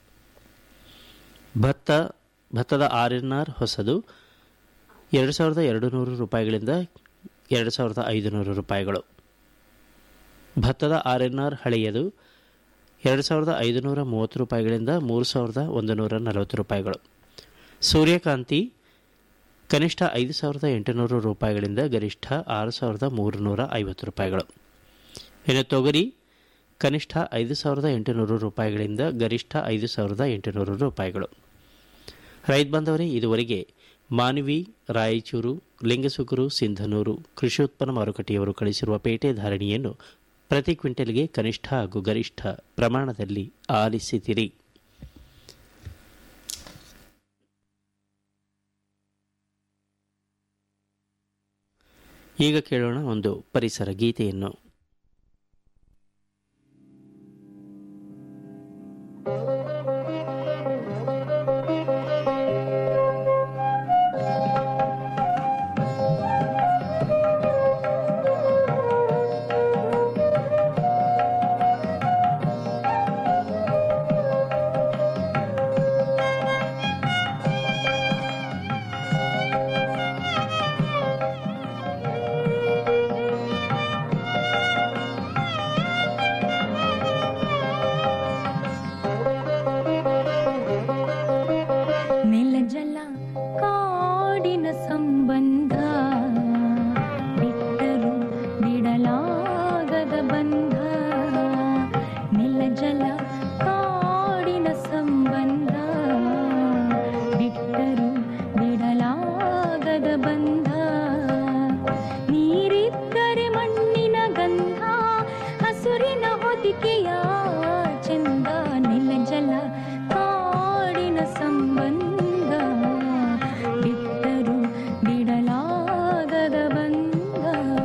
ಭತ್ತ ಭತ್ತದ ಆರ್ ಎನ್ ಆರ್ ಹೊಸದು ಎರಡು ಸಾವಿರದ ಎರಡು ನೂರು ರೂಪಾಯಿಗಳಿಂದ ಎರಡು ಸಾವಿರದ ಐದುನೂರು ರೂಪಾಯಿಗಳು ಭತ್ತದ ಆರ್ ಎನ್ ಆರ್ ಹಳೆಯದು ಎರಡು ಸಾವಿರದ ಐದುನೂರ ಮೂವತ್ತು ರೂಪಾಯಿಗಳಿಂದ ಮೂರು ಸಾವಿರದ ಒಂದು ನೂರ ನಲವತ್ತು ರೂಪಾಯಿಗಳು ಸೂರ್ಯಕಾಂತಿ ಕನಿಷ್ಠ ಐದು ಸಾವಿರದ ಎಂಟುನೂರು ರೂಪಾಯಿಗಳಿಂದ ಗರಿಷ್ಠ ಆರು ಸಾವಿರದ ಮೂರುನೂರ ಐವತ್ತು ರೂಪಾಯಿಗಳು ಇನ್ನು ತೊಗರಿ ಕನಿಷ್ಠ ಐದು ಸಾವಿರದ ಎಂಟುನೂರು ರೂಪಾಯಿಗಳಿಂದ ಗರಿಷ್ಠ ಐದು ಸಾವಿರದ ಎಂಟುನೂರು ರೂಪಾಯಿಗಳು ರೈತ ಬಾಂಧವರೇ ಇದುವರೆಗೆ ಮಾನವಿ ರಾಯಚೂರು ಲಿಂಗಸುಗೂರು ಸಿಂಧನೂರು ಕೃಷಿ ಉತ್ಪನ್ನ ಮಾರುಕಟ್ಟೆಯವರು ಕಳಿಸಿರುವ ಪೇಟೆ ಧಾರಣೆಯನ್ನು ಪ್ರತಿ ಕ್ವಿಂಟಲ್ಗೆ ಕನಿಷ್ಠ ಹಾಗೂ ಗರಿಷ್ಠ ಪ್ರಮಾಣದಲ್ಲಿ ಆಲಿಸಿದಿರಿ ಈಗ ಕೇಳೋಣ ಒಂದು ಪರಿಸರ ಗೀತೆಯನ್ನು ನೆಲ ಜಲ ಕಾಡಿನ ಸಂಬಂಧ ಬಿಟ್ಟರು ಬಿಡಲಾಗದ ಬಂಧ ನೆಲ ಜಲ ಕಾಡಿನ ಸಂಬಂಧ ಬಿಟ್ಟರು ಬಿಡಲಾಗದ ಬಂಧ ನೀರಿದ್ದರೆ ಮಣ್ಣಿನ ಗಂಧ ಹಸುರಿನ ಹೊದಿಕೆಯ ಚಂದ ನೆಲ ಜಲ ಕಾಡಿನ ಸಂಬಂಧ ಬಿಟ್ಟರು ಬಿಡಲಾಗದ ಬಂಧ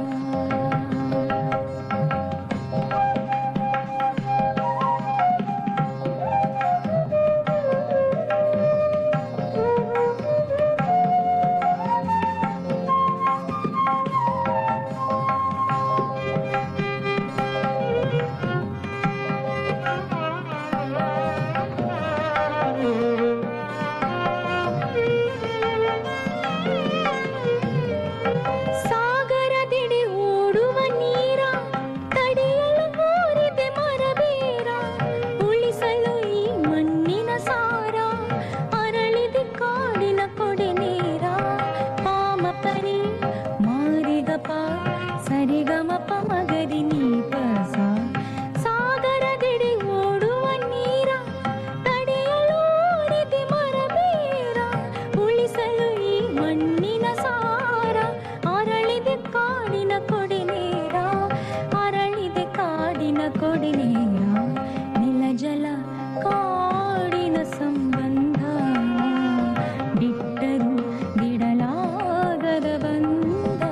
ಸಾಗರದೆಡೆ ಓಡುವ ನೀರ ತಡೆಯಲು ಕೋರಿದೆ ಮರಬೇರ ಉಳಿಸಲು ಈ ಮಣ್ಣಿನ ಸಾರ ಅರಳಿದೆ ಕಾಡಿನ ಕೊಡೆ ನೇರ ಪಾಮ ಪರಿ ಮಾರಿಗಪ ಸರಿಗಮ ಪಮಗರಿ ನೀಪ ಸಾ ಸಾಗರದೆಡೆ ಓಡುವ ನೀರ ತಡೆಯಲು ಓರಿದೆ ಮರಬೇರ ಉಳಿಸಲು ಈ ಮಣ್ಣಿನ ಸಾರ ಅರಳಿದೆ ಕಾಡಿನ ಕೊಡೆ ನೇರ ಅರಳಿದೆ ಕಾಡಿನ ಕೊಡೆ ನೇರ ನೆಲ ಜಲ ಕಾಡಿನ ಸಂಬಂಧ ಬಿಟ್ಟರು ಬಿಡಲಾಗದ ಬಂಧ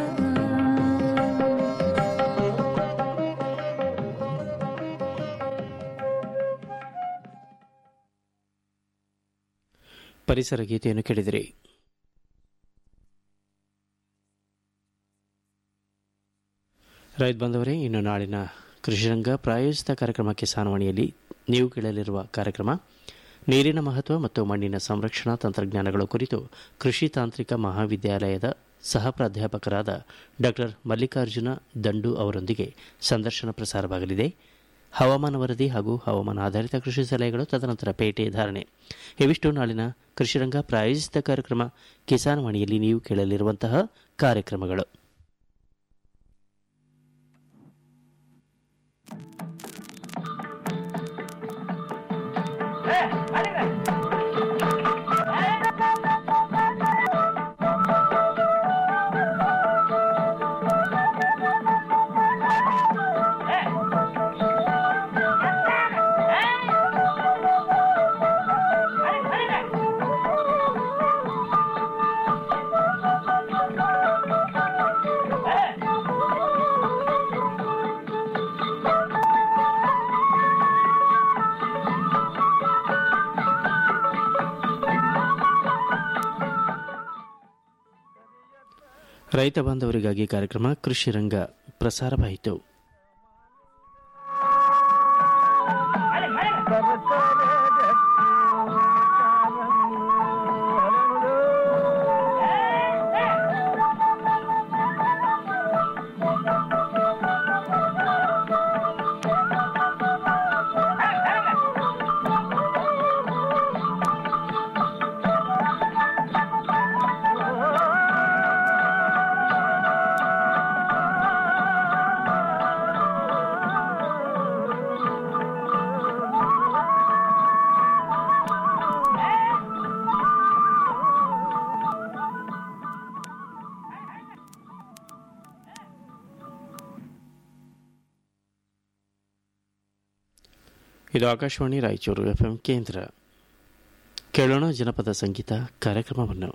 ಪರಿಸರ ಗೀತೆಯನ್ನು ಕೇಳಿದಿರಿ ರೈತ ಬಂದವರೇ ಇನ್ನು ನಾಳಿನ ಕೃಷಿರಂಗ ಪ್ರಾಯೋಜಿತ ಕಾರ್ಯಕ್ರಮ ಕಿಸಾನ್ವಾಣಿಯಲ್ಲಿ ನೀವು ಕೇಳಲಿರುವ ಕಾರ್ಯಕ್ರಮ ನೀರಿನ ಮಹತ್ವ ಮತ್ತು ಮಣ್ಣಿನ ಸಂರಕ್ಷಣಾ ತಂತ್ರಜ್ಞಾನಗಳ ಕುರಿತು ಕೃಷಿ ತಾಂತ್ರಿಕ ಮಹಾವಿದ್ಯಾಲಯದ ಸಹ ಪ್ರಾಧ್ಯಾಪಕರಾದ ಡಾಕ್ಟರ್ ಮಲ್ಲಿಕಾರ್ಜುನ ದಂಡು ಅವರೊಂದಿಗೆ ಸಂದರ್ಶನ ಪ್ರಸಾರವಾಗಲಿದೆ ಹವಾಮಾನ ವರದಿ ಹಾಗೂ ಹವಾಮಾನ ಆಧಾರಿತ ಕೃಷಿ ಸಲಹೆಗಳು ತದನಂತರ ಪೇಟೆ ಧಾರಣೆ ಇವಿಷ್ಟು ನಾಳಿನ ಕೃಷಿರಂಗ ಪ್ರಾಯೋಜಿತ ಕಾರ್ಯಕ್ರಮ ಕಿಸಾನ್ ವಾಣಿಯಲ್ಲಿ ನೀವು ಕೇಳಲಿರುವಂತಹ ಕಾರ್ಯಕ್ರಮಗಳು ರೈತ ಬಾಂಧವರಿಗಾಗಿ ಕಾರ್ಯಕ್ರಮ ಕೃಷಿ ರಂಗ ಪ್ರಸಾರವಾಯಿತು ಇದು ಆಕಾಶವಾಣಿ ರಾಯಚೂರು ಎಫ್ಎಂ ಕೇಂದ್ರ ಕೇಳೋಣ ಜನಪದ ಸಂಗೀತ ಕಾರ್ಯಕ್ರಮವನ್ನು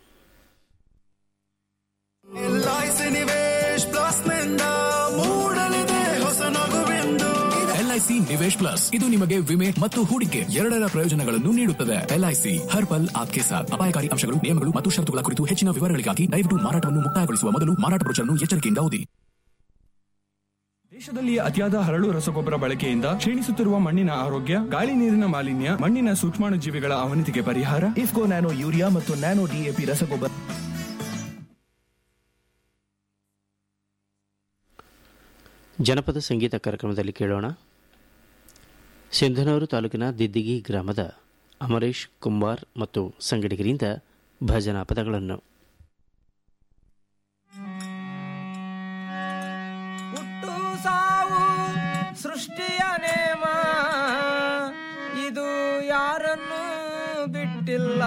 ಎಲ್ಐಸಿ ನಿವೇಶ್ ಪ್ಲಸ್ ನಿಂದ ಮೂಡಲಿದೆ ಹೊಸ ನಗುವೆಂದು ಎಲ್ಐಸಿ ನಿವೇಶ್ ಪ್ಲಸ್ ಇದು ನಿಮಗೆ ವಿಮೆ ಮತ್ತು ಹೂಡಿಕೆ ಎರಡರ ಪ್ರಯೋಜನಗಳನ್ನು ನೀಡುತ್ತದೆ ಎಲ್ಐಸಿ ಹರ್ ಪಲ್ ಆಪ್ಕೆ ಸಾಥ್ ಅಪಾಯಕಾರಿ ಅಂಶಗಳು ನಿಯಮಗಳು ಮತ್ತು ಷರತ್ತುಗಳ ಕುರಿತು ಹೆಚ್ಚಿನ ವಿವರಗಳಿಗಾಗಿ ದಯವಿಟ್ಟು ಮಾರಾಟವನ್ನು ಮುಕ್ತಾಯಗೊಳಿಸುವ ಮೊದಲು ಮಾರಾಟ ಬ್ರೋಚರ್ನ್ನು ಎಚ್ಚರಿಕೆಯಿಂದ ಓದಿ ದೇಶದಲ್ಲಿ ಅತಿಯಾದ ಹರಳು ರಸಗೊಬ್ಬರ ಬಳಕೆಯಿಂದ ಕ್ಷೀಣಿಸುತ್ತಿರುವ ಮಣ್ಣಿನ ಆರೋಗ್ಯ ಗಾಳಿ ನೀರಿನ ಮಾಲಿನ್ಯ ಮಣ್ಣಿನ ಸೂಕ್ಷ್ಮಾಣು ಜೀವಿಗಳ ಅವನತಿಗೆ ಪರಿಹಾರ ಇಫ್ಕೋ ನ್ಯಾನೋ ಯೂರಿಯಾ ಮತ್ತು ನ್ಯಾನೋ ಡಿಎಪಿ ರಸಗೊಬ್ಬರ ಜನಪದ ಸಂಗೀತ ಕಾರ್ಯಕ್ರಮದಲ್ಲಿ ಕೇಳೋಣ ಸಿಂಧನೂರು ತಾಲೂಕಿನ ದಿದ್ದಿಗಿ ಗ್ರಾಮದ ಅಮರೇಶ್ ಕುಂಬಾರ್ ಮತ್ತು ಸಂಗಡಿಗರಿಂದ ಭಜನಾ ಪದಗಳನ್ನು ಹುಟ್ಟು ಸಾವು ಸೃಷ್ಟಿಯ ನೇಮ ಇದು ಯಾರನ್ನು ಬಿಟ್ಟಿಲ್ಲ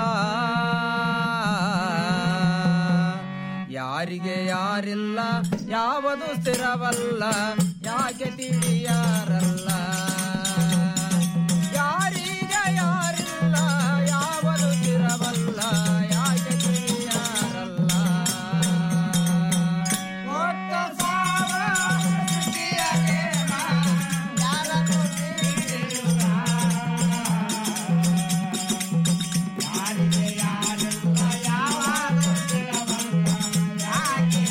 ಯಾರಿಗೆ ಯಾರಿಲ್ಲ ಯಾವುದು ಸ್ಥಿರವಲ್ಲ ಯಾಕೆ ತಿಳಿಯಾರಲ್ಲ ಯಾರಿಗೆ ಯಾರಿಲ್ಲ ಯಾವುದು ಸ್ಥಿರವಲ್ಲ ಯಾಕೆ ತಿಳಿಯಾರಲ್ಲ ಒಟ್ಟ ಸಾವ ಸೃಷ್ಟಿಯ ನೇಮ ಯಾರನ್ನು ಬಿಟ್ಟಿಲ್ಲ. ಯಾರಿಗೆ ಯಾರಿಲ್ಲ ಯಾವುದು ಸ್ಥಿರವಲ್ಲ ಯಾಕೆ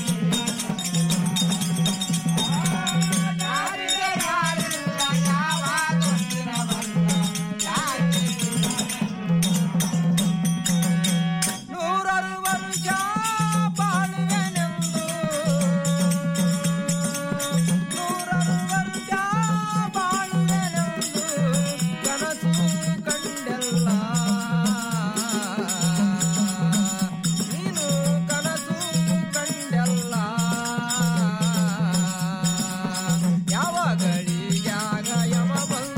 ಯಾರಿಗೆ ಯಾರಿಲ್ಲ ಯಾವುದು ಸ್ಥಿರವಲ್ಲ ಯಾಕೆ ನೂರರು ವರುಷ ಬಾಳುವೆನೆಂದು ನೂರರು ವರುಷ ಬಾಳುವೆನೆಂದು ಕನಸು ಕಂಡೆಲ್ಲ ನೀನು ಕನಸು ಕಂಡೆಲ್ಲ ಯಾವ ಗಳಿಗ್ಯಾಗ ಯಮ ಬಂದು